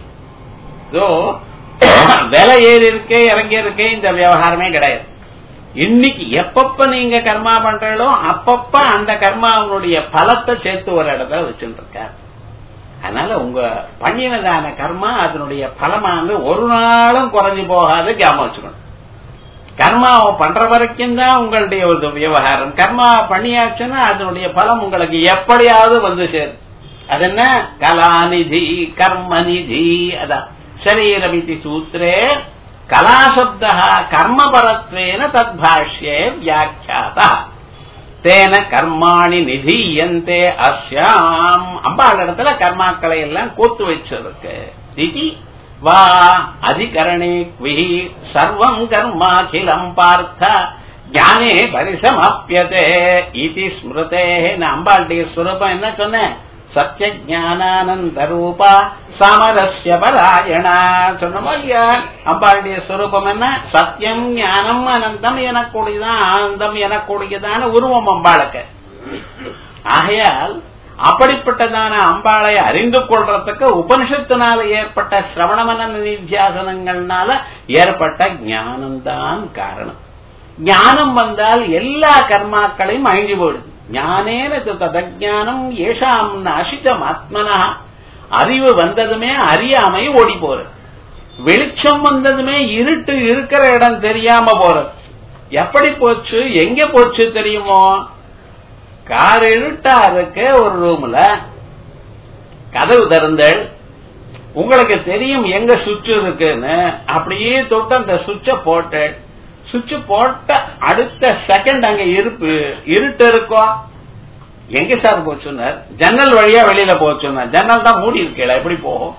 விலை ஏறி இருக்கே இறங்கி இருக்கே இந்த விவகாரமே கிடையாது இன்னைக்கு எப்பப்ப நீங்க கர்மா பண்றீங்களோ அப்பப்ப அந்த கர்மாவனுடைய பலத்தை சேர்த்து ஒரு இடத்துல வச்சுட்டு இருக்காரு அதனால உங்க பண்ணினதான கர்மா அதனுடைய பலமானது ஒரு நாளும் குறைஞ்சு போகாது ஞாபகம் வச்சுக்கணும் கர்மாவை பண்ற வரைக்கும் தான் உங்களுடைய ஒரு விவகாரம் கர்மா பண்ணியாச்சுன்னா அதனுடைய பலம் உங்களுக்கு எப்படியாவது வந்து சேரும் அது என்ன கலாநிதி கர்மநிதி அதான் சரீரமிதி சூத்திரே கலாசப்த கர்மபரத்வேன தத் பாஷ்யே வியாக்கியாதா தேன கர்மாணி நிதீயந்தே அஸ்யாம் அம்பாள் இடத்துல கர்மாக்களை எல்லாம் கோத்து வச்சிருக்கு இது வா அதிகரணே விஹி சர்வம் கர்மாகிலம் பார்த்த ஞானே பரிசமாப்பியதே இது ஸ்மிருதே அம்பாளுடைய சுரூபம் என்ன சொன்னேன் சத்திய ஞானானந்த ரூபா சமரஸ்ய பராயணா சொன்னோமா இல்லையா அம்பாளுடைய சுரூபம் என்ன சத்தியம் ஞானம் அனந்தம் எனக்கூடியதான் ஆனந்தம் எனக்கூடியதான உருவம் அம்பாளுக்கு ஆகையால் அப்படிப்பட்டதான அம்பாளை அறிந்து கொள்றதுக்கு உபனிஷத்தினால ஏற்பட்ட சிரவணமன நிதித்தியாசனங்கள்னால ஏற்பட்ட ஞானம்தான் காரணம் ஞானம் வந்தால் எல்லா கர்மாக்களையும் அழிஞ்சு போயிடுது ஞானேன ததஜானம் ஏஷாம் நாசிதம் ஆத்மனா அறிவு வந்ததுமே அறியாமை ஓடி போறது வெளிச்சம் வந்ததுமே இருட்டு இருக்கிற இடம் தெரியாம போறது எப்படி போச்சு எங்க போச்சு தெரியுமோ கார் இருட்டா இருக்கு ஒரு ரூம்ல கதவு திறந்தல் உங்களுக்கு தெரியும் எங்க சுவிட்ச் இருக்குன்னு அப்படியே தொட்டு அந்த சுவிட்ச போட்டு சுவிட்ச் போட்ட அடுத்த செகண்ட் அங்க இருப்பு இருட்டு இருக்கும் எங்க சார் போச்சுன்னார் ஜன்னல் வழியா வெளியில போச்சுன்னார் ஜன்னல் தான் மூடி இருக்கல எப்படி போகும்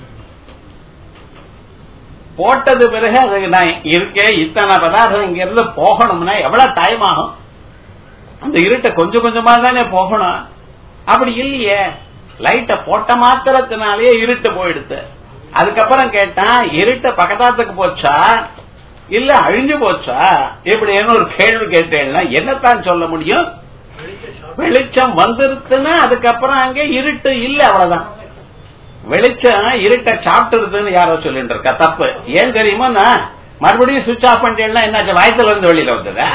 போட்டது பிறகு அதுக்கு நான் இருக்கேன் இத்தனை பதார்த்தம் இங்க இருந்து போகணும்னா எவ்வளவு டைம் ஆகும் அந்த இருட்டை கொஞ்சம் கொஞ்சமா தானே போகணும் அப்படி இல்லையே லைட்ட போட்ட மாத்திரத்தினாலேயே இருட்டு போயிடுது அதுக்கப்புறம் கேட்டான் இருட்ட பக்கத்தாத்துக்கு போச்சா இல்ல அழிஞ்சு போச்சா இப்படின்னு ஒரு கேள்வி கேட்டேன்னா என்னத்தான் சொல்ல முடியும் வெளிச்சம் வந்துருச்சுன்னா அதுக்கப்புறம் அங்க இருட்டு இல்ல அவ்வளவுதான் வெளிச்சம் இருட்ட சாப்பிட்டுருதுன்னு யாரோ சொல்லிட்டு இருக்கா தப்பு ஏன் தெரியுமா மறுபடியும் சுவிட்ச் ஆஃப் பண்ணிட்டேன்னா என்னாச்சு வயசுல இருந்து வெளியில வந்ததா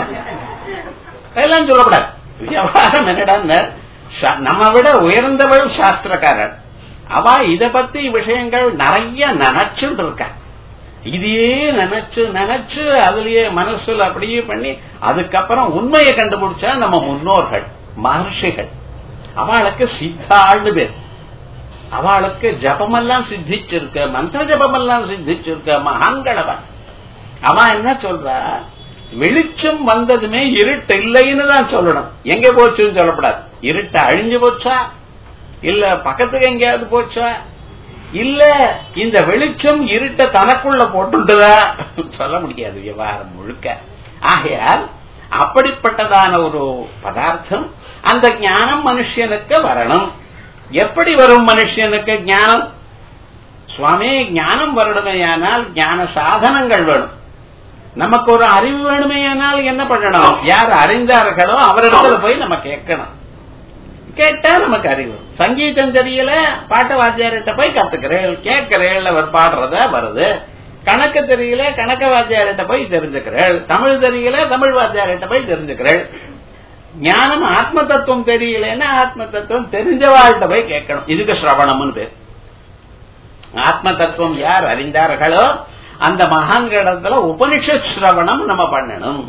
எல்லாம் சொல்லக்கூடாது வியாபாரம் என்னடா நம்ம விட உயர்ந்தவள் சாஸ்திரக்காரர் அவ இத பத்தி விஷயங்கள் நிறைய நினைச்சுட்டு இருக்கா இதையே நினைச்சு நினைச்சு அதுலயே மனசுல அப்படியே பண்ணி அதுக்கப்புறம் உண்மையை கண்டுபிடிச்சா நம்ம முன்னோர்கள் மகர்ஷிகள் அவளுக்கு சித்தாள்னு பேர் அவளுக்கு ஜபமெல்லாம் சித்திச்சிருக்க மந்திர ஜபமெல்லாம் சித்திச்சிருக்க மகான்களவன் அவன் என்ன சொல்றா வெளிச்சம் வந்ததுமே இருட்டு இல்லைன்னு தான் சொல்லணும் எங்க போச்சுன்னு சொல்லப்படாது இருட்டு அழிஞ்சு போச்சா இல்ல பக்கத்துக்கு எங்கேயாவது போச்சா இல்ல இந்த வெளிச்சம் இருட்ட தனக்குள்ள போட்டுட்டதா சொல்ல முடியாது விவகாரம் முழுக்க ஆகையால் அப்படிப்பட்டதான ஒரு பதார்த்தம் அந்த ஞானம் மனுஷனுக்கு வரணும் எப்படி வரும் மனுஷனுக்கு ஞானம் சுவாமி ஞானம் வரணுமேயானால் ஞான சாதனங்கள் வேணும் நமக்கு ஒரு அறிவு வேணுமேயானால் என்ன பண்ணணும் யார் அறிந்தார்களோ அவரிடத்துல போய் நம்ம கேட்கணும் கேட்டா நமக்கு அறிவு சங்கீதம் தெரியல பாட்டு வாத்தியார்கிட்ட போய் கத்துக்கிறேன் கேட்கிறேன் அவர் பாடுறத வருது கணக்கு தெரியல கணக்க வாத்தியார்கிட்ட போய் தெரிஞ்சுக்கிறேன் தமிழ் தெரியல தமிழ் வாத்தியார்கிட்ட போய் தெரிஞ்சுக்கிறேன் ஞானம் ஆத்ம தத்துவம் தெரியலன்னா ஆத்ம தத்துவம் தெரிஞ்சவாழ்கிட்ட போய் கேட்கணும் இதுக்கு சிரவணம்னு பேர் ஆத்ம தத்துவம் யார் அறிந்தார்களோ அந்த மகான்களிடத்துல உபனிஷத் சிரவணம் நம்ம பண்ணணும்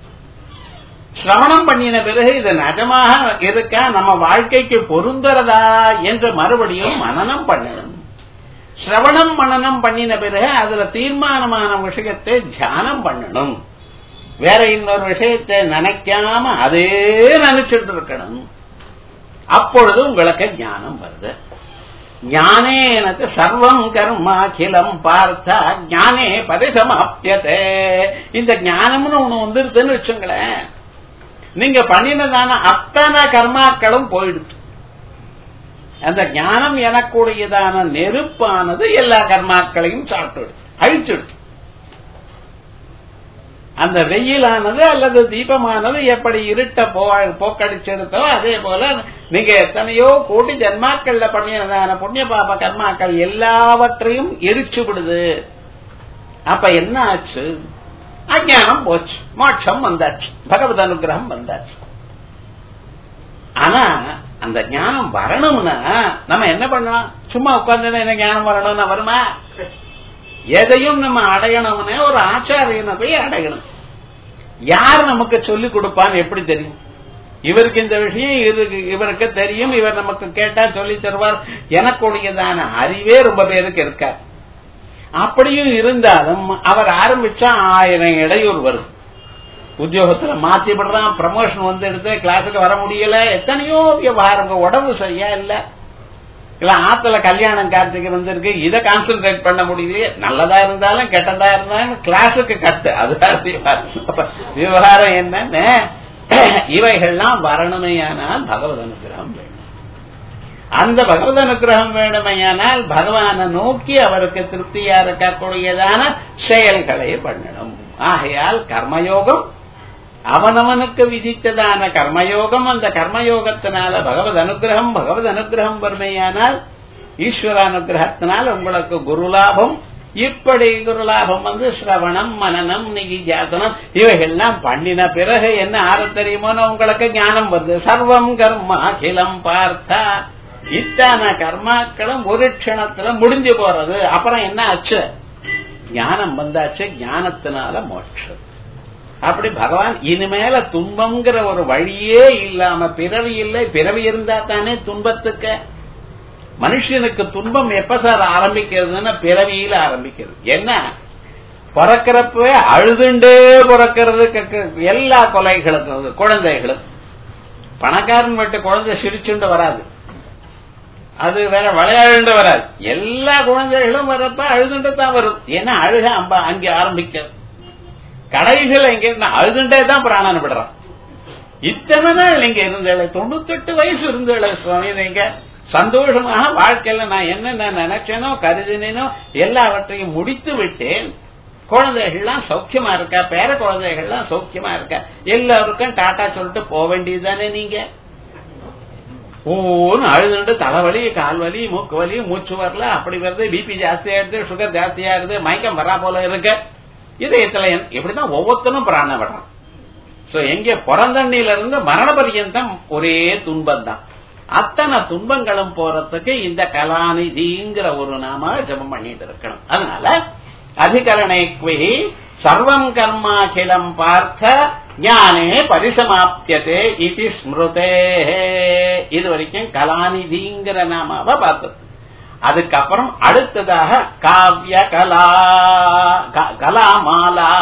சிரவணம் பண்ணின பிறகு இது நிஜமாக இருக்கா நம்ம வாழ்க்கைக்கு பொருந்துறதா என்று மறுபடியும் மனநம் பண்ணணும் சிரவணம் மனநம் பண்ணின பிறகு அதுல தீர்மானமான விஷயத்தை தியானம் பண்ணணும் வேற இன்னொரு விஷயத்தை நினைக்காம அதே நினைச்சிட்டு இருக்கணும் அப்பொழுது உங்களுக்கு ஞானம் வருது ஞானே எனக்கு சர்வம் கர்மாக்கிலம் பார்த்தா ஞானே பரிசமாப்பியதே இந்த ஞானம்னு ஒண்ணு வந்துருதுன்னு வச்சுங்களேன் நீங்க பண்ணினதான அத்தனை கர்மாக்களும் போயிடுது அந்த ஞானம் எனக்குடையதான நெருப்பானது எல்லா கர்மாக்களையும் சாப்பிட்டு அழிச்சுடுது அந்த வெயிலானது அல்லது தீபமானது எப்படி இருட்ட போக்கடிச்சிருக்கோ அதே போல நீங்க எத்தனையோ கோடி ஜன்மாக்கள்ல பண்ணியதான புண்ணிய பாப கர்மாக்கள் எல்லாவற்றையும் எரிச்சு விடுது அப்ப என்ன ஆச்சு அஜானம் போச்சு மோட்சம் வந்தாச்சு பகவத் அனுகிரகம் வந்தாச்சு ஆனா அந்த ஞானம் வரணும்னா நம்ம என்ன பண்ணலாம் சும்மா உட்கார்ந்து என்ன ஞானம் வரணும்னா வருமா எதையும் நம்ம அடையணும்னே ஒரு ஆச்சாரியனை போய் அடையணும் யார் நமக்கு சொல்லி கொடுப்பான்னு எப்படி தெரியும் இவருக்கு இந்த விஷயம் இவருக்கு இவருக்கு தெரியும் இவர் நமக்கு கேட்டா சொல்லி தருவார் எனக்குடையதான அறிவே ரொம்ப பேருக்கு இருக்கார் அப்படியும் இருந்தாலும் அவர் ஆரம்பிச்சா ஆயிரம் இடையூறு வரும் உத்தியோகத்துல மாத்தி விடுறான் ப்ரமோஷன் வந்து எடுத்து கிளாஸுக்கு வர முடியல எத்தனையோ விவகாரம் உடம்பு சரியா இல்ல இல்ல ஆத்துல கல்யாணம் கார்த்திகை வந்திருக்கு இதை கான்சென்ட்ரேட் பண்ண முடியலையே நல்லதா இருந்தாலும் கெட்டதா இருந்தாலும் கிளாஸுக்கு கட்டு அதுதான் விவகாரம் என்னன்னு இவைகள்லாம் வரணுமையானால் பகவத் அனுகிரகம் வேணும் அந்த பகவத் அனுகிரகம் வேணுமையானால் பகவானை நோக்கி அவருக்கு திருப்தியா இருக்கக்கூடியதான செயல்களை பண்ணணும் ஆகையால் கர்மயோகம் அவனவனுக்கு விதித்ததான கர்மயோகம் அந்த கர்மயோகத்தினால பகவத் அனுகிரகம் பகவத் அனுகிரகம் வறுமையானால் ஈஸ்வர அனுகிரகத்தினால் உங்களுக்கு குருலாபம் இப்படி குருலாபம் வந்து சிரவணம் மனநம் நிகிஜாசனம் இவைகள்லாம் பண்ணின பிறகு என்ன ஆறு தெரியுமோன்னு உங்களுக்கு ஞானம் வருது சர்வம் கர்மா அகிலம் பார்த்தா இத்தனை கர்மாக்களும் ஒரு க்ஷணத்துல முடிஞ்சு போறது அப்புறம் என்ன ஆச்சு ஞானம் வந்தாச்சு ஞானத்தினால மோட்சம் அப்படி பகவான் இனிமேல துன்பம்ங்கிற ஒரு வழியே இல்லாம பிறவி இல்லை பிறவி இருந்தா தானே துன்பத்துக்கு மனுஷனுக்கு துன்பம் எப்ப சார் ஆரம்பிக்கிறதுன்னா பிறவியில ஆரம்பிக்கிறது என்ன பிறக்கிறப்பவே அழுதுண்டே பிறக்கிறதுக்கு எல்லா கொலைகளுக்கும் குழந்தைகளும் பணக்காரன் வீட்டு குழந்தை சிரிச்சுண்டு வராது அது வேற விளையாடுண்டு வராது எல்லா குழந்தைகளும் வரப்ப அழுதுண்டு தான் வரும் ஏன்னா அழுக அம்ப அங்கே ஆரம்பிக்க கடைசியில் எங்க இருந்தா அழுதுண்டே தான் பிராணன் விடுறான் இத்தனை நாள் இங்க இருந்தேளே தொண்ணூத்தெட்டு வயசு இருந்தேளே சுவாமி நீங்க சந்தோஷமாக வாழ்க்கையில நான் என்னென்ன நினைச்சேனோ கருதினேனோ எல்லாவற்றையும் முடித்து விட்டேன் குழந்தைகள்லாம் சௌக்கியமா இருக்கா பேர குழந்தைகள்லாம் சௌக்கியமா இருக்கா எல்லாருக்கும் டாட்டா சொல்லிட்டு போக வேண்டியதுதானே நீங்க ஓன்னு அழுதுண்டு தலைவலி கால்வலி மூக்கு வலி மூச்சு வரல அப்படி வருது பிபி ஜாஸ்தியா இருக்கு சுகர் ஜாஸ்தியா இருக்கு மயக்கம் வரா போல இருக்கு இதயத்துல இப்படிதான் ஒவ்வொருத்தனும் பிராண விடுறான் சோ எங்க பிறந்தண்ணில இருந்து மரண பரியந்தம் ஒரே துன்பம் தான் அத்தனை துன்பங்களும் போறதுக்கு இந்த கலாநிதிங்கிற ஒரு நாம ஜபம் பண்ணிட்டு இருக்கணும் அதனால அதிகரணேக்வி சர்வம் கர்மாகிலம் பார்த்த ஞானே பரிசமாப்தியதே இது ஸ்மிருதே இது வரைக்கும் கலாநிதிங்கிற நாமாவ பார்த்தது அதுக்கப்புறம் அடுத்ததாக காவிய கலா கலாமாலா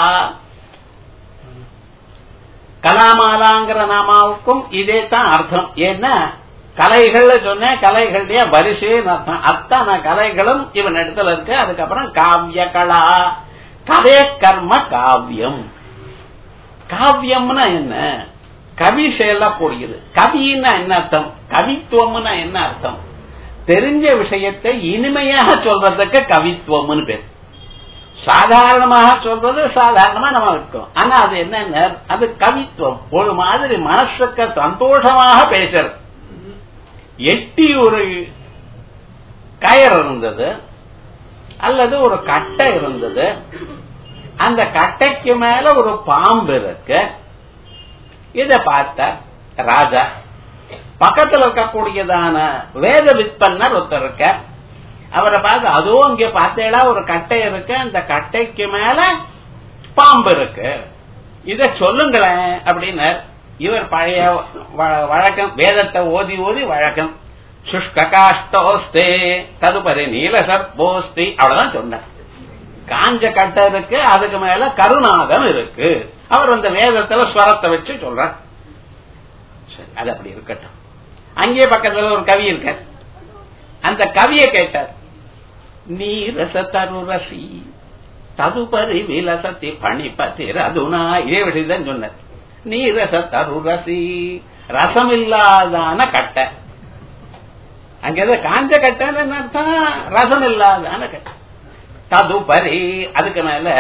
கலாமாலாங்கிற நாமாவுக்கும் இதே தான் அர்த்தம் ஏன்னா கலைகள்ல சொன்ன கலைகளுடைய வரிசைன்னு அர்த்தம் அத்தனை கலைகளும் இவன் இடத்துல இருக்கு அதுக்கப்புறம் காவிய கலா கதை கர்ம காவியம் காவியம்னா என்ன கவி செயலா போடுகிறது கவின்னா என்ன அர்த்தம் கவித்துவம்னா என்ன அர்த்தம் தெரிஞ்ச விஷயத்தை இனிமையாக சொல்றதுக்கு கவித்துவம்னு பேர் சாதாரணமாக சொல்றது சாதாரணமா நம்ம இருக்கோம் ஆனா அது என்ன அது கவித்துவம் ஒரு மாதிரி மனசுக்கு சந்தோஷமாக பேசுறது எட்டி ஒரு கயர் இருந்தது அல்லது ஒரு கட்டை இருந்தது அந்த கட்டைக்கு மேல ஒரு பாம்பு இருக்கு இத பார்த்த ராஜா பக்கத்துல இருக்கக்கூடியதான வேத விற்பன்னர் ஒருத்தர் இருக்க அவரை பார்த்து அதுவும் இங்க பார்த்தேடா ஒரு கட்டை இருக்கு அந்த கட்டைக்கு மேல பாம்பு இருக்கு இத சொல்லுங்களேன் அப்படின்னு இவர் பழைய வழக்கம் வேதத்தை ஓதி ஓதி வழக்கம் சுஷ்க காஷ்டோஸ்தே ததுபரி நீல சர்போஸ்தி அவ்வளவுதான் சொன்னார் காஞ்ச கட்டை இருக்கு அதுக்கு மேல கருணாகம் இருக்கு அவர் அந்த வேதத்துல ஸ்வரத்தை வச்சு சொல்றார் சரி அது அப்படி இருக்கட்டும் அங்கே பக்கத்துல ஒரு கவி இருக்க அந்த கவியை கேட்டார் நீ ரச தருரசி ததுபரி விலசத்தி பணிபதி ரதுனா இதே விஷயத்தான் சொன்னார் நீ ரச தருரசி ரசம் இல்லாதான கட்டை அங்க ஏதோ காஞ்ச கட்டைன்னு அர்த்தம் ரசம் இல்லாதான கட்டை ததுபரி அதுக்கு மேல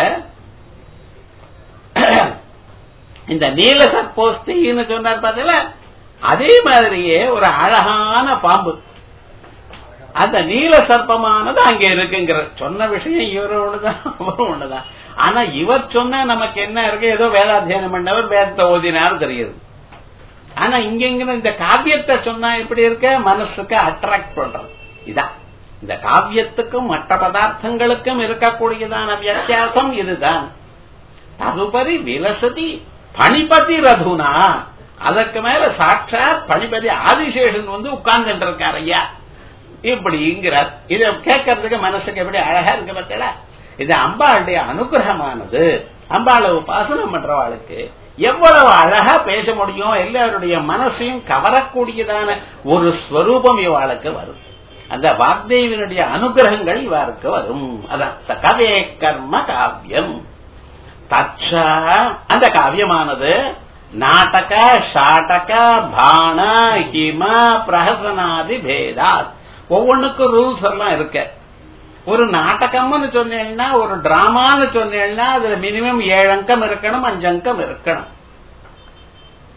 இந்த நீல சர்போஸ்தின்னு சொன்னார் பார்த்தீங்களா அதே மாதிரியே ஒரு அழகான பாம்பு அந்த நீல சர்ப்பமானது அங்க இருக்குங்கிற சொன்ன விஷயம் இவரு ஒண்ணுதான் அவரும் ஒண்ணுதான் ஆனா இவர் சொன்ன நமக்கு என்ன இருக்கு ஏதோ வேதாத்தியனம் பண்ணவர் வேதத்தை ஓதினார் தெரியுது ஆனா இங்க இங்க இந்த காவியத்தை சொன்னா எப்படி இருக்க மனசுக்கு அட்ராக்ட் பண்றது இதான் இந்த காவியத்துக்கும் மற்ற பதார்த்தங்களுக்கும் இருக்கக்கூடியதான வித்தியாசம் இதுதான் ததுபரி விலசதி பணிபதி ரதுனா அதற்கு மேல சாட்சாத் பணிபதி ஆதிசேஷன் வந்து உட்கார்ந்துட்டு இருக்கார் ஐயா இப்படிங்கிறார் இத கேட்கறதுக்கு மனசுக்கு எப்படி அழகா இருக்கு பார்த்தா இது அம்பாளுடைய அனுகிரகமானது அம்பாளை உபாசனம் பண்றவாளுக்கு எவ்வளவு அழகா பேச முடியும் எல்லாருடைய மனசையும் கவரக்கூடியதான ஒரு ஸ்வரூபம் இவாளுக்கு வரும் அந்த வாக்தேவினுடைய அனுகிரகங்கள் இவாருக்கு வரும் அதான் கவே கர்ம காவியம் தச்ச அந்த காவியமானது நாடக ஷாட்டக பான ஹிம பிரஹசனாதி பேதாத் ஒவ்வொன்றுக்கும் ரூல்ஸ் எல்லாம் இருக்கு ஒரு நாடகம்னு சொன்னீங்கன்னா ஒரு டிராமான்னு சொன்னீங்கன்னா அதுல மினிமம் ஏழு அங்கம் இருக்கணும் அஞ்சு அங்கம் இருக்கணும்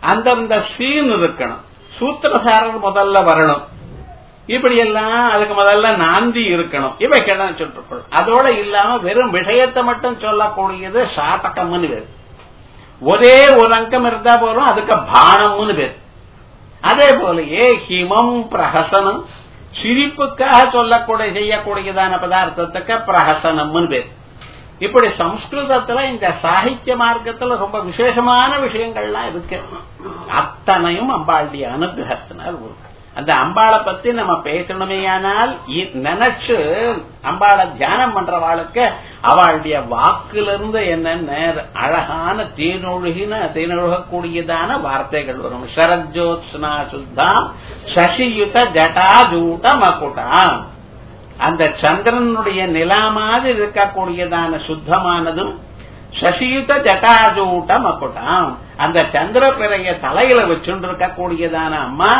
அந்தந்த சீன் இருக்கணும் சூத்திரசாரர் முதல்ல வரணும் இப்படி எல்லாம் அதுக்கு முதல்ல நாந்தி இருக்கணும் இவைக்கெல்லாம் சொல்லிருக்கணும் அதோட இல்லாம வெறும் விஷயத்தை மட்டும் சொல்லக்கூடியது சாட்டகம்னு பேர் ஒரே ஒரு அங்கம் இருந்தா போறோம் அதுக்கு பானம்னு பேர் அதே போலயே ஹிமம் பிரஹசனம் சிரிப்புக்காக சொல்லக்கூடிய செய்யக்கூடியதான பதார்த்தத்துக்கு பிரஹசனம்னு பேர் இப்படி சம்ஸ்கிருதத்துல இந்த சாகித்ய மார்க்கத்துல ரொம்ப விசேஷமான விஷயங்கள்லாம் இருக்கு அத்தனையும் அம்பாளுடைய அனுகிரகத்தினால் இருக்கு அந்த அம்பாளை பத்தி நம்ம பேசணுமேயானால் நினைச்சு அம்பாளை தியானம் பண்றவாளுக்கு அவளுடைய வாக்கிலிருந்து என்னென்ன அழகான தேனொழுகின தேனொழுகக்கூடியதான வார்த்தைகள் வரும் சரஜோத்ஸ்னா சுத்தாம் சசியுத ஜட்டாஜூட்ட மகுட்டாம் அந்த சந்திரனுடைய நிலா மாதிரி இருக்கக்கூடியதான சுத்தமானதும் சசியுத ஜட்டாஜூட்ட மக்குட்டாம் அந்த சந்திர பிறைய தலையில வச்சுட்டு இருக்கக்கூடியதான அம்மா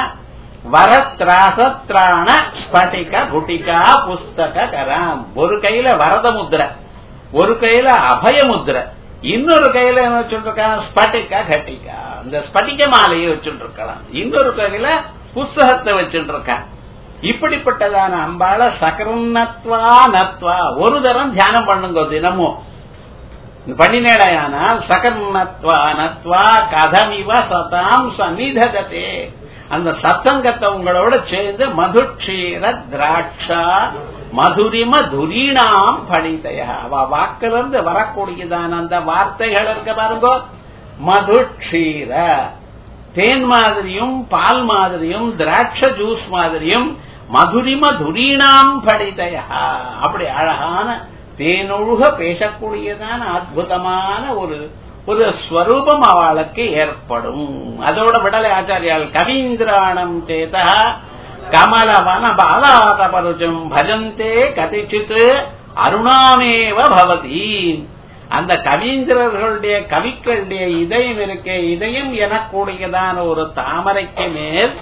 வரத்ராசத்ராண ஸ்பட்டிக குட்டிகா புஸ்தக கராம் ஒரு கையில வரத முத்திரை ஒரு கையில அபய முத்திரை இன்னொரு கையில என்ன வச்சுருக்கான் ஸ்பட்டிகா கட்டிகா இந்த ஸ்பட்டிக மாலையை வச்சுட்டு இருக்கலாம் இன்னொரு கையில புஸ்தகத்தை வச்சுட்டு இருக்கான் இப்படிப்பட்டதான அம்பாள சகருன்னத்வா நத்வா ஒரு தரம் தியானம் பண்ணுங்க தினமும் பண்ணினேடையானால் சகர்ணத்வா நத்வா கதமிவ சதாம் சநிததே அந்த சத்தங்கத்தை உங்களோட சேர்ந்து மதுட்சீர திராட்சா மதுரிம துரீணாம் பணிதைய அவ வாக்கிலிருந்து வரக்கூடியதான அந்த வார்த்தைகள் இருக்க பாருங்க மதுட்சீர தேன் மாதிரியும் பால் மாதிரியும் திராட்ச ஜூஸ் மாதிரியும் மதுரிம துரீணாம் படிதய அப்படி அழகான தேனொழுக பேசக்கூடியதான அற்புதமான ஒரு ஒரு ஸ்வரூபம் அவளுக்கு ஏற்படும் அதோட விடலை ஆச்சாரியால் கவீந்திராணம் சேதா கமலவன பாலாதபருஜம் பஜந்தே கதிச்சித் அருணாமேவ பவதி அந்த கவீந்திரர்களுடைய கவிக்களுடைய இதயம் இருக்க இதயம் எனக்கூடியதான ஒரு தாமரைக்கு மேல்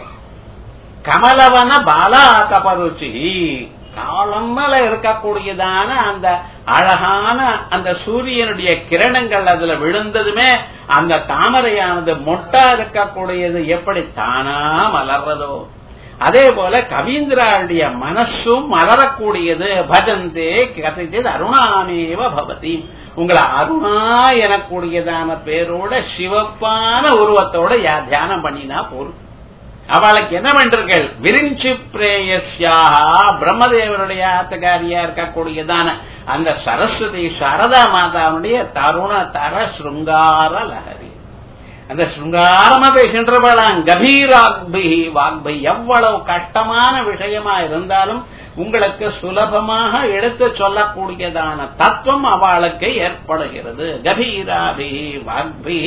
கமலவன பாலாதபருச்சி காலம்மல இருக்கக்கூடியதான அந்த அழகான அந்த சூரியனுடைய கிரணங்கள் அதுல விழுந்ததுமே அந்த தாமரையானது மொட்டா இருக்கக்கூடியது எப்படி தானா மலர்றதோ அதே போல கவீந்திராளுடைய மனசும் மலரக்கூடியது பஜந்தே கதைத்தது அருணாமேவ பவதி உங்களை அருணா எனக்கூடியதான பேரோட சிவப்பான உருவத்தோட யா தியானம் பண்ணினா போரும் அவளுக்கு என்ன பண்றீர்கள் விரிஞ்சி பிரேயஸ்யாக பிரம்மதேவனுடைய ஆத்தகாரியா இருக்கக்கூடியதான அந்த சரஸ்வதி சாரதா மாதாவுடைய தருண தர ஸ்ருங்கார லஹரி அந்த ஸ்ருங்காரமா பேசுகின்றவளாம் கபீராக்பி வாக்பி எவ்வளவு கஷ்டமான விஷயமா இருந்தாலும் உங்களுக்கு சுலபமாக எடுத்து சொல்லக்கூடியதான தத்துவம் அவளுக்கு ஏற்படுகிறது கபீராபி வாக்பி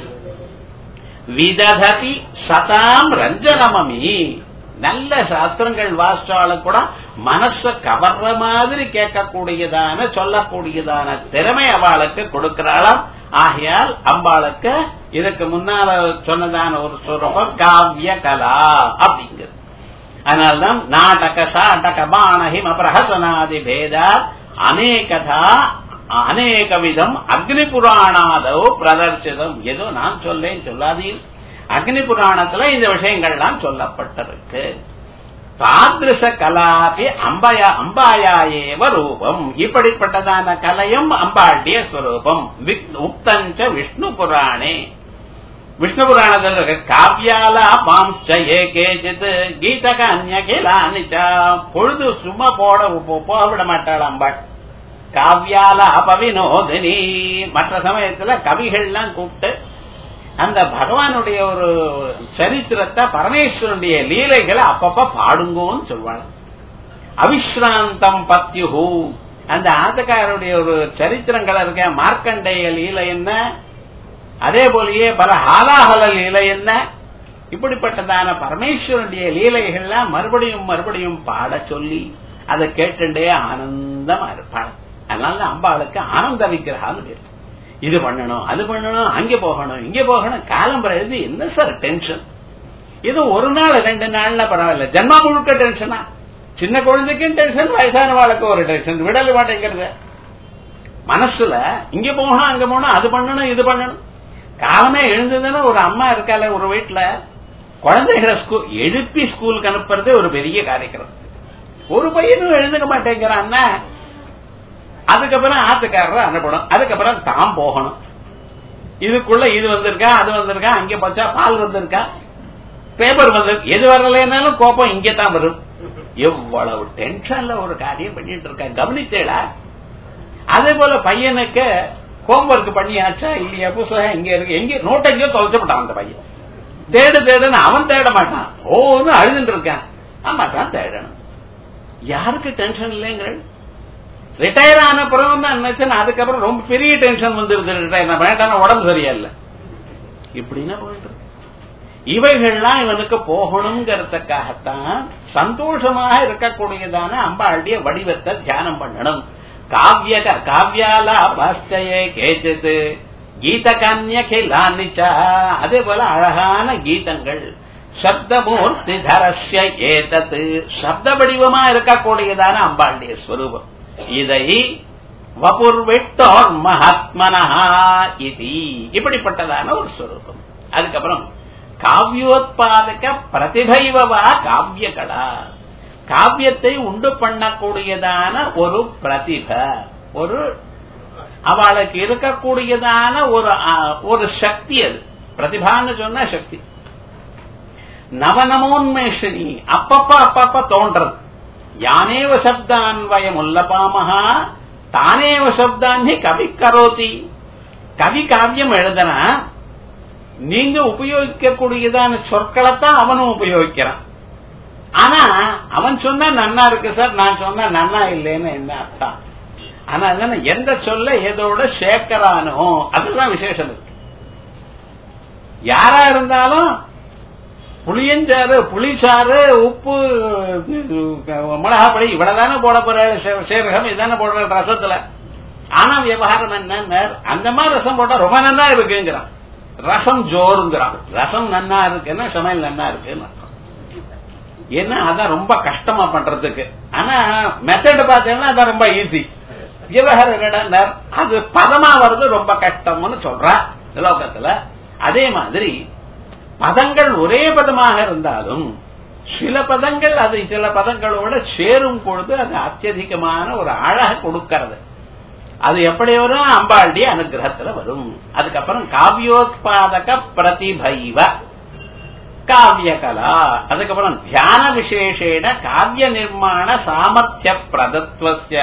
விதததி சதாம் ரஞ்சனமமி நல்ல சாஸ்திரங்கள் வாசிச்சாலும் கூட மனச கவர்ற மாதிரி கேட்கக்கூடியதான சொல்லக்கூடியதான திறமை அவளுக்கு கொடுக்கிறாளாம் ஆகையால் அம்பாளுக்கு இதுக்கு முன்னால சொன்னதான ஒரு சுரூபம் காவிய கலா அப்படிங்கிறது அதனால்தான் நாடக சாடக பானஹிம பிரஹசனாதி பேதா அநேகதா அநேக விதம் அக்னி புராணாதோ பிரதர்சிதம் ஏதோ நான் சொல்லேன் சொல்லாதீர் அக்னி புராணத்துல இந்த விஷயங்கள்லாம் சொல்லப்பட்டிருக்கு தாதிருஷ கலாபி அம்பயா அம்பாயாயேவ ரூபம் இப்படிப்பட்டதான கலையும் அம்பாண்டிய ஸ்வரூபம் உக்தஞ்ச விஷ்ணு புராணே விஷ்ணு புராணத்தில் இருக்க காவியாலா பாம்ச ஏ கேஜித் கீதக அந்நகிலானிச்ச பொழுது சும்மா போட போக விட மாட்டாள் அம்பாள் காவியால அபவினோதினி மற்ற சமயத்துல கவிகள்லாம் கூப்பிட்டு அந்த பகவானுடைய ஒரு சரித்திரத்தை பரமேஸ்வரனுடைய லீலைகளை அப்பப்ப பாடுங்கன்னு சொல்வாங்க அவிஸ்ராந்தம் பத்யுஹு அந்த ஆத்தக்காரருடைய ஒரு சரித்திரங்கள் இருக்க மார்க்கண்டேய லீலை என்ன அதே போலயே பல ஹாலாஹல லீலை என்ன இப்படிப்பட்டதான பரமேஸ்வரனுடைய லீலைகள்லாம் மறுபடியும் மறுபடியும் பாட சொல்லி அதை கேட்டுண்டே ஆனந்தமா இருப்பாள் அதனால அம்பாளுக்கு ஆனந்த விக்கிரகான்னு பேர் இது பண்ணணும் அது பண்ணணும் அங்க போகணும் இங்க போகணும் காலம் எழுதி என்ன சார் டென்ஷன் இது ஒரு நாள் ரெண்டு நாள்ல பரவாயில்ல ஜென்மா முழுக்க டென்ஷனா சின்ன குழந்தைக்கும் டென்ஷன் வயசான வாழ்க்கை ஒரு டென்ஷன் விடல மாட்டேங்கிறது மனசுல இங்க போகணும் அங்க போகணும் அது பண்ணணும் இது பண்ணணும் காலமே எழுந்ததுன்னா ஒரு அம்மா இருக்கால ஒரு வீட்டுல குழந்தைகளை ஸ்கூல் எழுப்பி ஸ்கூலுக்கு அனுப்புறதே ஒரு பெரிய காரியக்கிரம் ஒரு பையனும் எழுந்துக்க மாட்டேங்கிறான்னா அதுக்கப்புறம் ஆத்துக்காரர் அனுப்பணும் அதுக்கப்புறம் தான் போகணும் இதுக்குள்ள இது வந்திருக்கா அது வந்திருக்கா அங்க போச்சா பால் வந்திருக்கா பேப்பர் வந்து எது வரலனாலும் கோபம் இங்கே தான் வரும் எவ்வளவு டென்ஷன்ல ஒரு காரியம் பண்ணிட்டு இருக்க கவனித்தேடா அதே போல பையனுக்கு ஹோம்ஒர்க் பண்ணியாச்சா இல்லையா புத்தகம் எங்க இருக்கு எங்க நோட் எங்கேயோ தொலைச்சு விட்டான் அந்த பையன் தேடு தேடுன்னு அவன் தேட மாட்டான் ஓன்னு அழுதுட்டு இருக்கான் ஆமா தான் தேடணும் யாருக்கு டென்ஷன் இல்லைங்கிற ரிட்டையர் ஆன பிறகு தான் நினைச்சேன் அதுக்கப்புறம் ரொம்ப பெரிய டென்ஷன் வந்துருது ரிட்டையர் வேண்டாம் உடம்பு சரியா இல்ல இப்படின்னா போயிட்டு இருக்கு. இவைகள்லாம் இவனுக்கு போகணுங்கிறதுக்காகத்தான் சந்தோஷமாக இருக்கக்கூடியதான அம்பாளுடைய வடிவத்தை தியானம் பண்ணணும் காவிய காவியாலா பாஸ்டயே கேச்சது கீத கன்யகிலானிச்சா அதே போல அழகான கீதங்கள் சப்தமூர்த்தி தரஸ்ய ஏதத்து சப்த வடிவமா இருக்கக்கூடியதான அம்பாளுடைய ஸ்வரூபம் இதை வபுர்விட்டோர் மகாத்மனஹா இது இப்படிப்பட்டதான ஒரு ஸ்வரூபம் அதுக்கப்புறம் காவியோத்பாதக பிரதிபைவவா காவிய கடா காவியத்தை உண்டு பண்ணக்கூடியதான ஒரு பிரதிப ஒரு அவளுக்கு இருக்கக்கூடியதான ஒரு ஆ, ஒரு சக்தி அது பிரதிபான்னு சொன்னா சக்தி நவநமோன்மேஷினி அப்பப்ப அப்பப்ப தோன்றது யானேவ சப்தான்வயம் உல்லபாமஹா தானேவ சப்தான்னி கவி கரோதி கவி காவியம் எழுதனா நீங்க உபயோகிக்கக்கூடியதான சொற்களைத்தான் அவனும் உபயோகிக்கிறான் ஆனா அவன் சொன்னா நன்னா இருக்கு சார் நான் சொன்னா நன்னா இல்லைன்னு என்ன அர்த்தம் ஆனா என்னன்னா எந்த சொல்ல ஏதோட சேர்க்கிறானோ அதுதான் விசேஷம் இருக்கு யாரா இருந்தாலும் புளியஞ்சாறு புளிச்சாறு உப்பு மிளகாப்பொடி இவ்வளவுதானே போட போற சே- சீரகம் இதானே போடுற ரசத்துல ஆனா விவகாரம் என்ன அந்த மாதிரி ரசம் போட்டா ரொம்ப நல்லா இருக்குங்கிறான் ரசம் ஜோருங்கிறான் ரசம் நன்னா இருக்குன்னா சமையல் நன்னா இருக்குன்னு அர்த்தம். ஏன்னா அதான் ரொம்ப கஷ்டமா பண்றதுக்கு ஆனா மெத்தட் பார்த்தீங்கன்னா அதான் ரொம்ப ஈஸி விவகாரம் என்னடா அது பதமா வர்றது ரொம்ப கஷ்டம்னு சொல்றா லோகத்துல அதே மாதிரி பதங்கள் ஒரே பதமாக இருந்தாலும் சில பதங்கள் அது சில பதங்களோட சேரும் பொழுது அது அத்தியதிகமான ஒரு அழக கொடுக்கிறது அது எப்படி வரும் அம்பாளுடைய அனுகிரகத்துல வரும் அதுக்கப்புறம் காவியோத்பாதக பிரதிபைவ காவியகலா அதுக்கப்புறம் தியான விசேஷேன காவிய நிர்மாண சாமர்த்திய பிரதத்வஸ்ய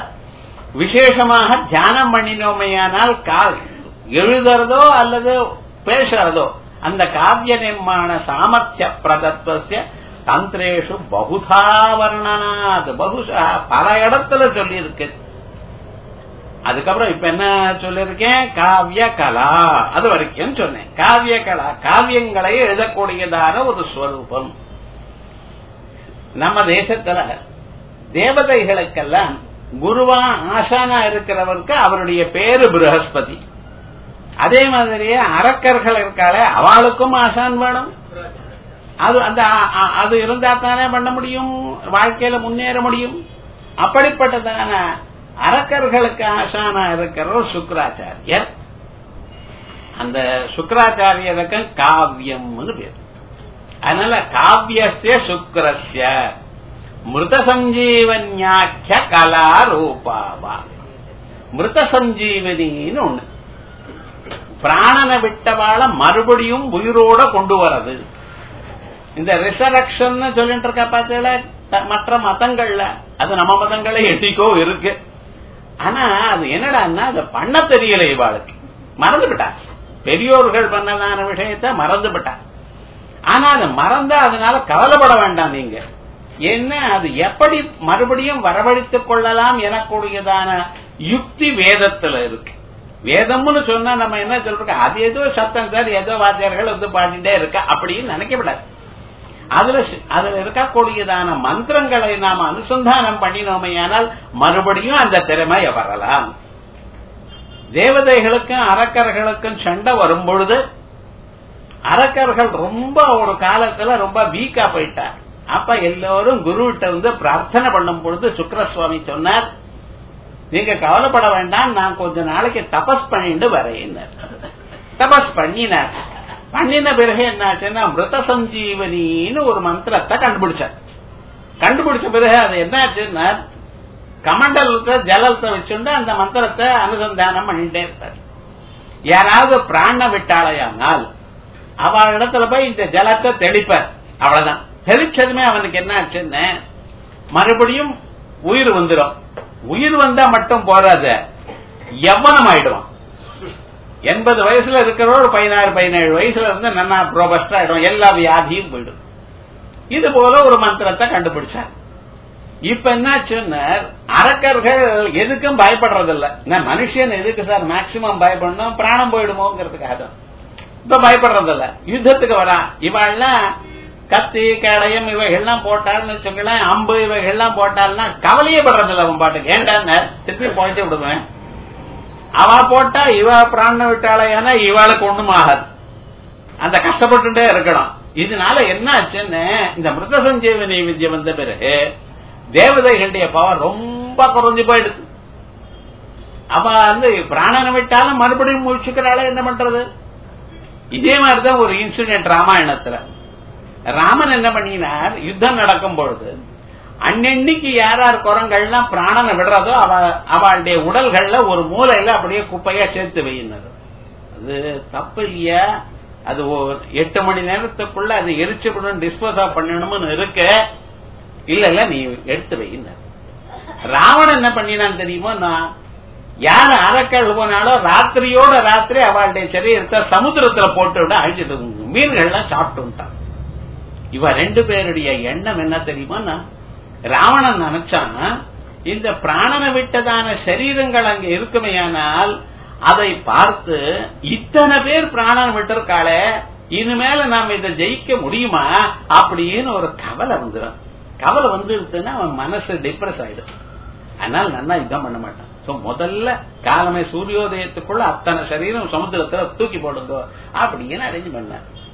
விசேஷமாக தியானம் பண்ணினோமையானால் கா- எழுதுறதோ அல்லது பேசுறதோ அந்த காவிய நிர்மாண சாமர்த்திய பிரதத்வஸ்ய தந்திரேஷு பகுதா வர்ணனாத் பகுஷா பல இடத்துல சொல்லி இருக்கு அதுக்கப்புறம் இப்ப என்ன சொல்லிருக்கேன் காவிய கலா அது வரைக்கும் சொன்னேன் காவிய கலா காவியங்களை எழுதக்கூடியதான ஒரு ஸ்வரூபம் நம்ம தேசத்துல தேவதைகளுக்கெல்லாம் குருவா ஆசானா இருக்கிறவருக்கு அவருடைய பேரு பிரகஸ்பதி அதே மாதிரியே அரக்கர்கள் இருக்காளே அவளுக்கும் ஆசான் வேணும் அது அந்த அ- அ- அது இருந்தா தானே பண்ண முடியும் வாழ்க்கையில முன்னேற முடியும் அப்படிப்பட்டதான அரக்கர்களுக்கு ஆசானா இருக்கிறவர் சுக்கராச்சாரியர் அந்த சுக்கராச்சாரியருக்கு காவியம்னு பேர் அதனால காவியஸ்ய சுக்கரஸ்ய மிருத சஞ்சீவன்யாக்கிய கலா ரூபாவா மிருத சஞ்சீவனின்னு ஒண்ணு பிராணனை விட்டவாள மறுபடியும் உயிரோட கொண்டு வரது இந்த ரிசரக்ஷன் சொல்லிட்டு இருக்கா பார்த்தீங்களா த- மற்ற மதங்கள்ல அது நம்ம மதங்களே எட்டிக்கோ இருக்கு ஆனா அது என்னடான்னா அதை பண்ண தெரியல இவாளுக்கு மறந்துவிட்டா பெரியோர்கள் பண்ணதான விஷயத்த மறந்துவிட்டா ஆனா அது மறந்தா அதனால கவலைப்பட வேண்டாம் நீங்க என்ன அது எப்படி மறுபடியும் வரவழைத்துக் கொள்ளலாம் எனக்கூடியதான யுக்தி வேதத்துல இருக்கு வேதம்னு சொன்னா நம்ம என்ன சொல்றோம் அது ஏதோ சத்தம் சார் ஏதோ வாத்தியார்கள் வந்து பாடிட்டே இருக்க அப்படின்னு நினைக்கப்படாது அதுல சி- அதுல இருக்கக்கூடியதான மந்திரங்களை நாம் அனுசந்தானம் பண்ணினோமையானால் மறுபடியும் அந்த திறமை வரலாம் தேவதைகளுக்கும் அரக்கர்களுக்கும் சண்டை வரும் பொழுது அரக்கர்கள் ரொம்ப ஒரு காலத்துல ரொம்ப வீக்கா போயிட்டார் அப்ப எல்லோரும் குருவிட்ட வந்து பிரார்த்தனை பண்ணும் பொழுது சுக்கரசுவாமி சொன்னார் நீங்க கவலைப்பட வேண்டாம் நான் கொஞ்ச நாளைக்கு தபஸ் பண்ணிட்டு வரேன் தபஸ் பண்ணினார் பண்ணின பிறகு என்னாச்சுன்னா மிருத சஞ்சீவனின்னு ஒரு மந்திரத்தை கண்டுபிடிச்சார் கண்டுபிடிச்ச பிறகு அது என்னாச்சுன்னா கமண்டலத்தை ஜலத்தை வச்சுண்டு அந்த மந்திரத்தை அனுசந்தானம் பண்ணிட்டே இருப்பார் யாராவது பிராண விட்டாளையானால் அவ இடத்துல போய் இந்த ஜலத்தை தெளிப்பார் அவ்வளவுதான் தெளிச்சதுமே அவனுக்கு என்ன ஆச்சுன்னு மறுபடியும் உயிர் வந்துடும் உயிர் வந்தா மட்டும் போறாது எவ்வளம் ஆயிடுவான் எண்பது வயசுல இருக்கிறவங்க பதினாறு பதினேழு வயசுல இருந்து நன்னா ப்ரோபஸ்டா ஆயிடும் எல்லா வியாதியும் போயிடும் இது போல ஒரு மந்திரத்தை கண்டுபிடிச்சார் இப்ப என்னாச்சுன்னா அரக்கர்கள் எதுக்கும் பயப்படுறதில்ல நான் மனுஷன் எதுக்கு சார் மேக்சிமம் பயப்படணும் பிராணம் போயிடுமோங்கிறதுக்காக தான் இப்ப பயப்படுறதில்ல யுத்தத்துக்கு வரா இவாள்லாம் கத்தி கடையம் இவைகள்லாம் போட்டாள்னு வச்சுங்களேன் அம்பு இவைகள்லாம் போட்டாள்னா கவலையே படுறதில்ல அவன் பாட்டுக்கு ஏண்டாங்க திருப்பி பொழைச்சு விடுவேன் அவ போட்டா இவ பிராண விட்டாளையானா இவாளுக்கு ஒண்ணும் ஆகாது அந்த கஷ்டப்பட்டுட்டே இருக்கணும் இதனால என்ன ஆச்சுன்னு இந்த மிருத சஞ்சீவனி வித்யை வந்த பிறகு தேவதைகளுடைய பவர் ரொம்ப குறைஞ்சு போயிடுது அவ வந்து பிராணனை விட்டாலும் மறுபடியும் முழிச்சுக்கிறாள என்ன பண்றது இதே மாதிரிதான் ஒரு இன்சிடென்ட் ராமாயணத்துல ராமன் என்ன பண்ணினார் யுத்தம் நடக்கும் பொழுது அன்னன்னைக்கு யார் யார் குரங்கள்லாம் பிராணனை விடுறதோ அவ அவளுடைய உடல்கள்ல ஒரு மூலையில அப்படியே குப்பையா சேர்த்து வையினது அது தப்பு இல்லையா அது எட்டு மணி நேரத்துக்குள்ள அது எரிச்சு டிஸ்போஸ் ஆஃப் பண்ணணும்னு இருக்கு இல்ல இல்ல நீ எடுத்து வையின ராவணன் என்ன பண்ணினான் தெரியுமோ நான் யார் அரக்கல் போனாலோ ராத்திரியோட ராத்திரி அவளுடைய சரீரத்தை சமுத்திரத்துல போட்டு விட அழிச்சிட்டு மீன்கள்லாம் சாப்பிட்டு இவ ரெண்டு பேருடைய எண்ணம் என்ன தெரியுமா ராவணன் நினைச்சான் இந்த பிராணனை விட்டதான சரீரங்கள் அங்க இருக்குமையானால் அதை பார்த்து இத்தனை பேர் பிராணன் விட்டிருக்காளே இனிமேல நாம இதை ஜெயிக்க முடியுமா அப்படின்னு ஒரு கவலை வந்துடும் கவலை வந்துடுச்சுன்னா அவன் மனசு டிப்ரெஸ் ஆயிடும் அதனால நல்லா யுத்தம் பண்ண மாட்டான் சோ முதல்ல காலமே சூரியோதயத்துக்குள்ள அத்தனை சரீரம் சமுத்திரத்துல தூக்கி போடுங்க அப்படின்னு அரேஞ்ச் பண்ண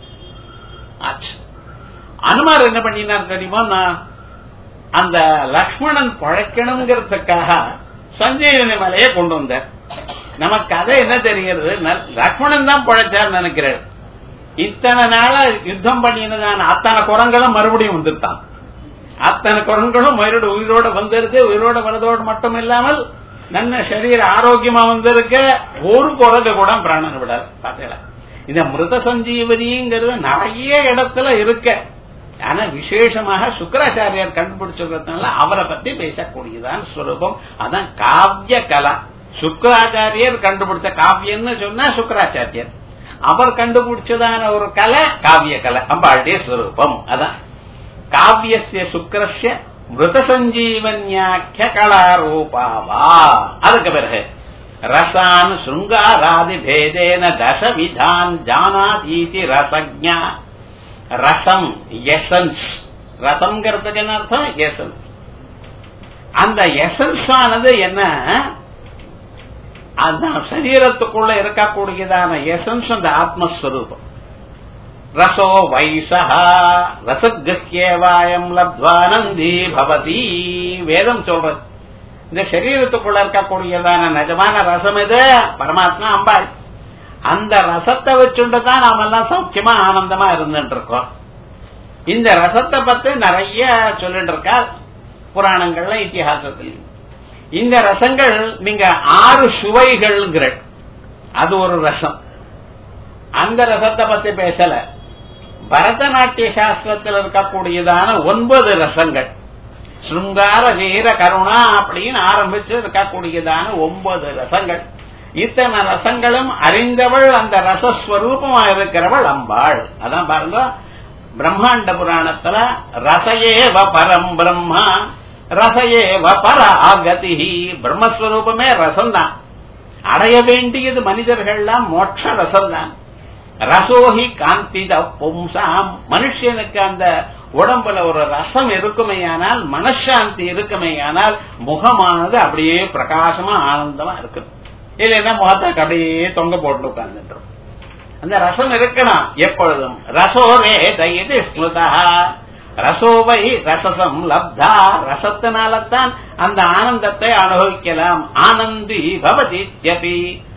ஆச்சு அனுமார் என்ன பண்ணினார் தெரியுமா நான் அந்த லக்ஷ்மணன் பழைக்கணுங்கிறதுக்காக சஞ்சீவனி மலையை கொண்டு வந்தார் நமக்கு கதை என்ன தெரிகிறது லக்ஷ்மணன் தான் பழைச்சார் நினைக்கிறார் இத்தனை நாளா யுத்தம் பண்ணினதான அத்தனை குரங்களும் மறுபடியும் வந்துட்டான் அத்தனை குரங்களும் உயிரோட உயிரோட வந்திருக்கு உயிரோட வந்ததோடு மட்டும் இல்லாமல் நல்ல சரீர ஆரோக்கியமா வந்திருக்க ஒரு குரங்கு கூட பிராணன் விடாது பாத்தீங்களா இந்த மிருத சஞ்சீவனிங்கிறது நிறைய இடத்துல இருக்க ஆனா விசேஷமாக சுக்கராச்சாரியார் கண்டுபிடிச்சிருக்கிறதுனால அவரை பத்தி பேசக்கூடியதான் ஸ்வரூபம் அதான் காவிய கலா சுக்கராச்சாரியர் கண்டுபிடிச்ச காவியம்னு சொன்னா சுக்கராச்சாரியர் அவர் கண்டுபிடிச்சதான ஒரு கலை காவிய கலை அம்பாளுடைய ஸ்வரூபம் அதான் காவியசிய சுக்கரஸ்ய மிருத சஞ்சீவன்யாக்கிய கலாரூபாவா அதுக்கு பிறகு ரசான் சுங்காராதி பேதேன தசவிதான் ஜானாதீதி ரசஜா ரசம் எசன்ஸ் ரசம்ங்கிறதுக்கு என்ன அர்த்தம் எசன்ஸ் அந்த எசன்ஸ் ஆனது என்ன அந்த சரீரத்துக்குள்ள இருக்கக்கூடியதான எசன்ஸ் அந்த ஆத்மஸ்வரூபம் ரசோ வைசா ரசகிருஷ்யேவாயம் லப்துவானந்தி பவதி வேதம் சொல்றது இந்த சரீரத்துக்குள்ள இருக்கக்கூடியதான நிஜமான ரசம் இது பரமாத்மா அம்பாள் அந்த ரசத்தை வச்சுட்டு தான் நாம எல்லாம் சௌக்கியமா ஆனந்தமா இருந்துட்டு இருக்கோம் இந்த ரசத்தை பத்தி நிறைய சொல்லிட்டு இருக்கா புராணங்கள்ல இத்திஹாசத்தில் இந்த ரசங்கள் நீங்க ஆறு சுவைகள்ங்கிற அது ஒரு ரசம் அந்த ரசத்தை பத்தி பேசல பரதநாட்டிய சாஸ்திரத்தில் இருக்கக்கூடியதான ஒன்பது ரசங்கள் சுங்கார வீர கருணா அப்படின்னு ஆரம்பிச்சு இருக்கக்கூடியதான ஒன்பது ரசங்கள் இத்தனை ரசங்களும் அறிந்தவள் அந்த ரசஸ்வரூபமா இருக்கிறவள் அம்பாள் அதான் பாருங்க பிரம்மாண்ட புராணத்துல ரசையேவ பரம் பிரம்மா ரசையேவ பர ஆகதி பிரம்மஸ்வரூபமே ரசம்தான் அடைய வேண்டியது மனிதர்கள்லாம் மோட்ச ரசம்தான் ரசோஹி காந்தித பும்சாம் மனுஷனுக்கு அந்த உடம்புல ஒரு ரசம் இருக்குமையானால் மனசாந்தி இருக்குமையானால் முகமானது அப்படியே பிரகாசமா ஆனந்தமா இருக்கும் இல்லைன்னா முகத்தை அப்படியே தொங்க போட்டு உட்கார்ந்துட்டு அந்த ரசம் இருக்கணும் எப்பொழுதும் ரசோரே தயது ஸ்மிருதா ரசோவை ரசசம் லப்தா ரசத்தினால்தான் அந்த ஆனந்தத்தை அனுபவிக்கலாம் ஆனந்தி பவதி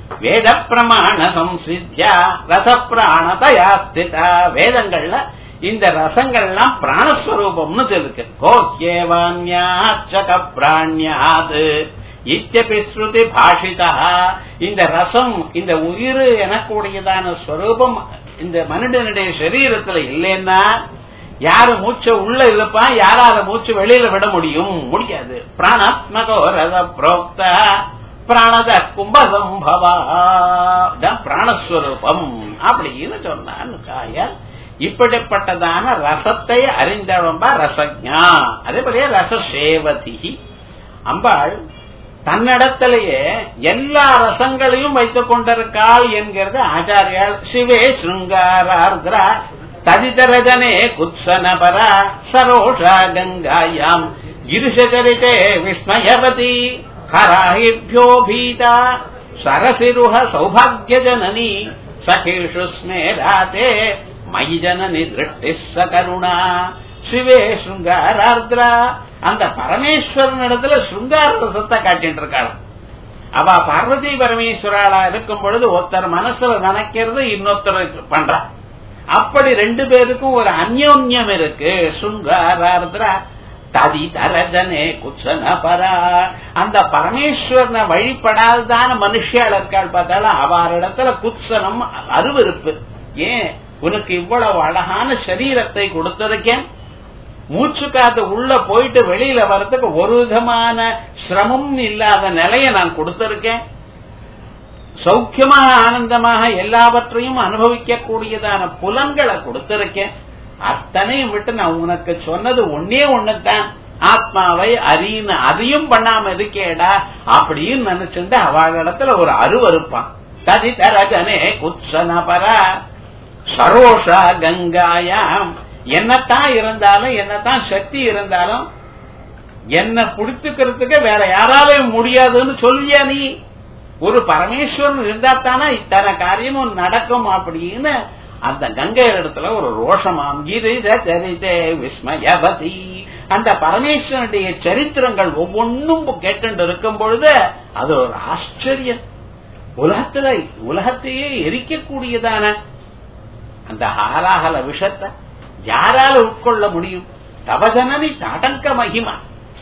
வேத பிரமாண சம்சித்யா ரச பிராணதயா ஸ்திதா வேதங்கள்ல இந்த ரசங்கள்லாம் பிராணஸ்வரூபம்னு இருக்கு கோக்கியவான்யாச்சக பிராண்யாது இத்தியபி ஸ்ருதி பாஷிதா இந்த ரசம் இந்த உயிர் எனக்கூடியதான ஸ்வரூபம் இந்த மனிதனுடைய சரீரத்துல இல்லைன்னா யாரு மூச்சை உள்ள இழுப்பான் யாரால மூச்சு வெளியில விட முடியும் முடியாது பிராணாத்மகோ ரத புரோக்த பிராணத கும்பசம்பவா பிராணஸ்வரூபம் அப்படின்னு சொன்னான் காயர் இப்படிப்பட்டதான ரசத்தை அறிந்தவன்பா ரசஜா அதே போலயே ரசசேவதி அம்பாள் தன்னிடத்திலேயே எல்லா ரசங்களையும் வைத்துக் கொண்டிருக்காள் என்கிறது ஆச்சாரியால் சிவே சிருங்காரார்திரா ததிதரஜனே குத்சனபர சரோஷா கங்காயாம் கிருஷச்சரித்தே விஸ்மயவதி ஹராஹிभ्यो भीता सरसिरुह सौभाग्यजननी सखेषु स्मेराते मयि जननि दृष्टिः स करुणा சிவே சுங்காரார்திரா அந்த பரமேஸ்வரனிடத்துல சுங்கார ரசத்தை காட்டிட்டு இருக்காள் அவ பார்வதி பரமேஸ்வராளா இருக்கும் பொழுது ஒருத்தர் மனசுல நினைக்கிறது இன்னொருத்தர் பண்றா அப்படி ரெண்டு பேருக்கும் ஒரு அந்யோன்யம் இருக்கு சுங்காரார்திரா ததி தரஜனே குச்சன பரா அந்த பரமேஸ்வரனை வழிபடாதான மனுஷியால் இருக்காள் பார்த்தாலும் அவரிடத்துல குத்சனம் அருவருப்பு ஏன் உனக்கு இவ்வளவு அழகான சரீரத்தை கொடுத்திருக்கேன் மூச்சு காத்து உள்ள போயிட்டு வெளியில வர்றதுக்கு ஒரு விதமான சிரமம் இல்லாத நிலையை நான் கொடுத்திருக்கேன் சௌக்கியமாக ஆனந்தமாக எல்லாவற்றையும் அனுபவிக்க கூடியதான புலன்களை கொடுத்திருக்கேன் அத்தனையும் விட்டு நான் உனக்கு சொன்னது ஒன்னே ஒண்ணுதான் ஆத்மாவை அறியின்னு அதையும் பண்ணாம இருக்கேடா அப்படின்னு நினைச்சுட்டு அவளிடத்துல ஒரு அருவருப்பான் ததி தரஜனே குத்சனபரா சரோஷா கங்காயாம் என்னத்தான் இருந்தாலும் என்னத்தான் சக்தி இருந்தாலும் என்ன பிடித்துக்கிறதுக்கு வேற யாராலையும் முடியாதுன்னு சொல்லியா நீ ஒரு பரமேஸ்வரன் இருந்தா தானே இத்தனை காரியமும் நடக்கும் அப்படின்னு அந்த கங்கை இடத்துல ஒரு ரோஷமாம் கிரித சரிதே விஸ்மயவதி அந்த பரமேஸ்வரனுடைய சரித்திரங்கள் ஒவ்வொன்றும் கேட்டு இருக்கும் பொழுது அது ஒரு ஆச்சரியம் உலகத்துல உலகத்தையே எரிக்கக்கூடியதான அந்த ஹாலாகல விஷத்தை யாரால உட்கொள்ள முடியும் தவஜனனி தாட்டங்க மகிமா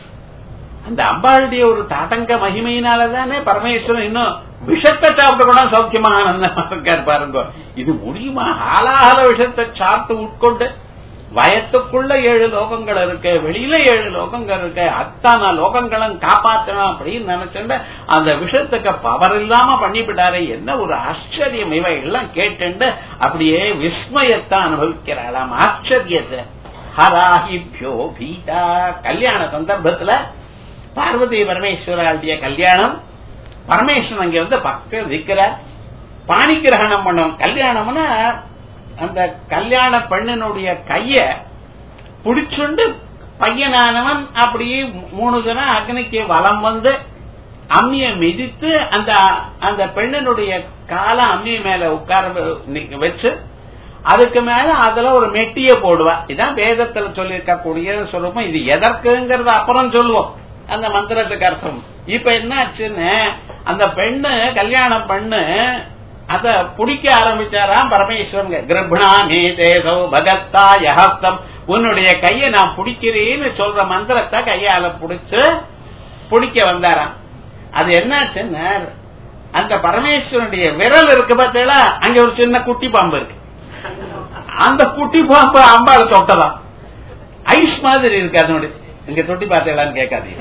அந்த அம்பாளுடைய ஒரு தாட்டங்க மகிமையினாலதானே பரமேஸ்வரன் இன்னும் விஷத்தை சாப்பிட கூட சௌக்கியமா ஆனந்தமா இருக்கார் பாருங்க இது முடியுமா ஹாலாகல விஷத்தை சாப்பிட்டு உட்கொண்டு வயத்துக்குள்ள ஏழு லோகங்கள் இருக்கு வெளியில ஏழு லோகங்கள் இருக்கு அத்தனை லோகங்களும் காப்பாற்றணும் அப்படின்னு நினைச்சுட்டு அந்த விஷத்துக்கு பவர் இல்லாம பண்ணிவிட்டாரு என்ன ஒரு ஆச்சரியம் இவை எல்லாம் கேட்டுண்டு அப்படியே விஸ்மயத்தை அனுபவிக்கிறாளாம் ஆச்சரியத்தை ஹராஹிபியோ பீதா கல்யாண சந்தர்ப்பத்துல பார்வதி பரமேஸ்வராளுடைய கல்யாணம் பரமேஸ்வரன் அங்க வந்து பக்கம் இருக்கிறார் பாணி கிரகணம் பண்ணும் கல்யாணம்னா அந்த கல்யாண பெண்ணினுடைய கைய பிடிச்சுண்டு பையனானவன் அப்படியே மூணு தினம் அக்னிக்கு வலம் வந்து அம்மிய மிதித்து அந்த அந்த பெண்ணினுடைய கால அம்மிய மேல உட்கார வச்சு அதுக்கு மேல அதுல ஒரு மெட்டிய போடுவா இதான் வேதத்துல சொல்லியிருக்க கூடிய சொல்லுவோம் இது எதற்குங்கிறத அப்புறம் சொல்லுவோம் அந்த மந்திரத்துக்கு அர்த்தம் இப்ப என்ன ஆச்சுன்னு அந்த பெண்ணு கல்யாண பெண்ணு அத பிடிக்க ஆரம்பிச்சாராம் பரமேஸ்வரன் கிருப்ணாமி தேசோ பகத்தா யஹஸ்தம் உன்னுடைய கையை நான் பிடிக்கிறேன்னு சொல்ற மந்திரத்தை கையால பிடிச்சு பிடிக்க வந்தாராம் அது என்னாச்சுன்னு அந்த பரமேஸ்வரனுடைய விரல் இருக்கு பார்த்தீங்களா அங்க ஒரு சின்ன குட்டி பாம்பு இருக்கு அந்த குட்டி பாம்பு அம்பாள் தொட்டலாம் ஐஸ் மாதிரி இருக்கு அதனுடைய இங்க தொட்டி பார்த்தீங்களான்னு கேட்காதீங்க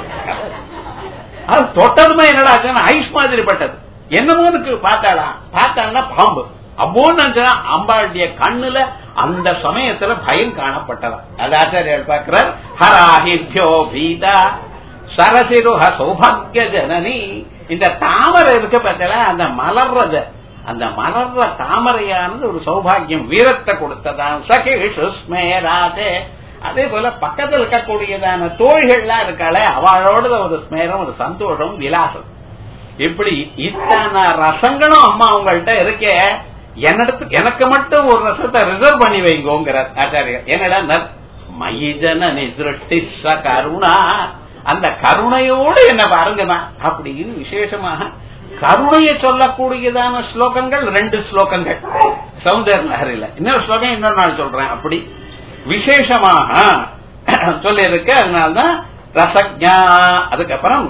அது தொட்டதுமே என்னடா ஐஸ் மாதிரி பட்டது என்னமோ இருக்கு பார்த்தாளா பார்த்தாங்கன்னா பாம்பு அப்போன்னு நினைச்சா அம்பாளுடைய கண்ணுல அந்த சமயத்துல பயம் காணப்பட்டதா அது ஆச்சாரியர் பார்க்கிறார் ஹராஹித்யோ பீதா சரசிருஹ சௌபாகிய ஜனனி இந்த தாமரை இருக்க பார்த்தா அந்த மலர்றது அந்த மலர்ற தாமரையானது ஒரு சௌபாகியம் வீரத்தை கொடுத்ததான் சகேஷு ஸ்மேராதே அதே போல பக்கத்தில் இருக்கக்கூடியதான தோழிகள்லாம் இருக்காளே அவளோட ஒரு ஸ்மேரம் ஒரு சந்தோஷம் விலாசம் இப்படி இத்தனை ரசங்களும் அம்மா உங்கள்கிட்ட இருக்கே என்னிடத்துக்கு எனக்கு மட்டும் ஒரு ரசத்தை ரிசர்வ் பண்ணி வைங்கோங்கிறார் ஆச்சாரியர் என்னடா மயிஜன நிதிருஷ்டி கருணா அந்த கருணையோடு என்ன பாருங்கம்மா அப்படின்னு விசேஷமாக கருணையை சொல்லக்கூடியதான ஸ்லோகங்கள் ரெண்டு ஸ்லோகங்கள் சௌந்தர் லஹரில இன்னொரு ஸ்லோகம் இன்னொரு நாள் சொல்றேன் அப்படி விசேஷமாக சொல்லியிருக்கு அதனால்தான் ரசஜா அதுக்கப்புறம்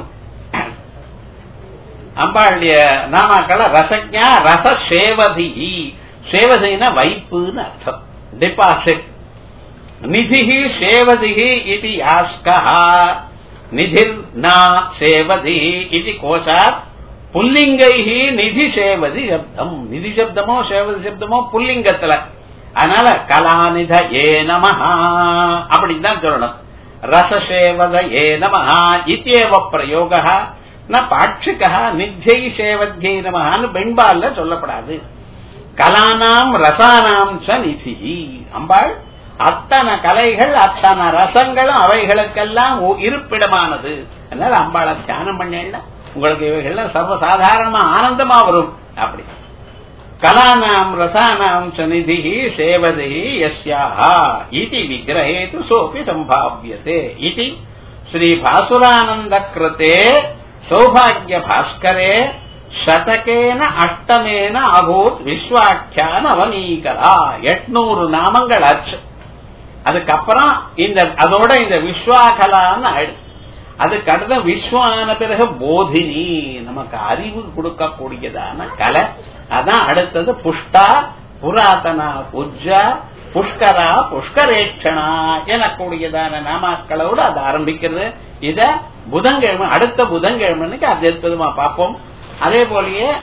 அம்பாளுடைய நாமாக்கள ரசஜா ரச சேவதி சேவதினா வைப்புன்னு அர்த்தம் டெபாசிட் நிதிஹி சேவதிஹி இது யாஸ்கः நிதிர் நா சேவதி இது கோஷாத் புல்லிங்கைஹ நிதி சேவதி சப்தம் நிதி சப்தமோ சேவதி சப்தமோ புல்லிங்கத்துல அதனால கலாநித ஏ நமஹா அப்படின்னு தான் சொல்லணும் ரசசேவத ஏ நமஹா இத்தியேவ பிரயோக ந பாட்சிக நித்யை சேவத்யை நமஹான்னு பெண்பால்ல சொல்லப்படாது கலானாம் ரசானாம் ச நிதி அம்பாள் அத்தனை கலைகள் அத்தனை ரசங்களும் அவைகளுக்கெல்லாம் ஒ- இருப்பிடமானது அதனால அம்பாளை தியானம் பண்ணல உங்களுக்கு இவைகள்லாம் சர்வசாதாரணமா ஆனந்தமா வரும் அப்படி கலானாம் ரசானாம் ச நிதி சேவதி யஸ்யாஹ இதி விக்கிரகேது சோபி சம்பாவியதே இதி ஸ்ரீ பாசுரானந்த கிருத்தே சௌபாகிய பாஸ்கரே சதகேன அஷ்டமேன அபூத் விஸ்வாக்கியான அவனீகரா எட்நூறு நாமங்கள் ஆச்சு அதுக்கப்புறம் இந்த அதோட இந்த விஸ்வாகலான்னு ஆயிடுச்சு அதுக்கு அடுத்த விஸ்வான பிறகு போதினி நமக்கு அறிவு கொடுக்கக்கூடியதான கலை அதான் அடுத்தது புஷ்டா புராதனா புஜ்ஜா புஷ்கரா புஷ்கரேட்சணா எனக்கூடியதான நாமாக்களோடு அது ஆரம்பிக்கிறது இத புதன்கிழமை அடுத்த புதன்கிழமைக்கு அது அற்புதமா பார்ப்போம் அதே போலயே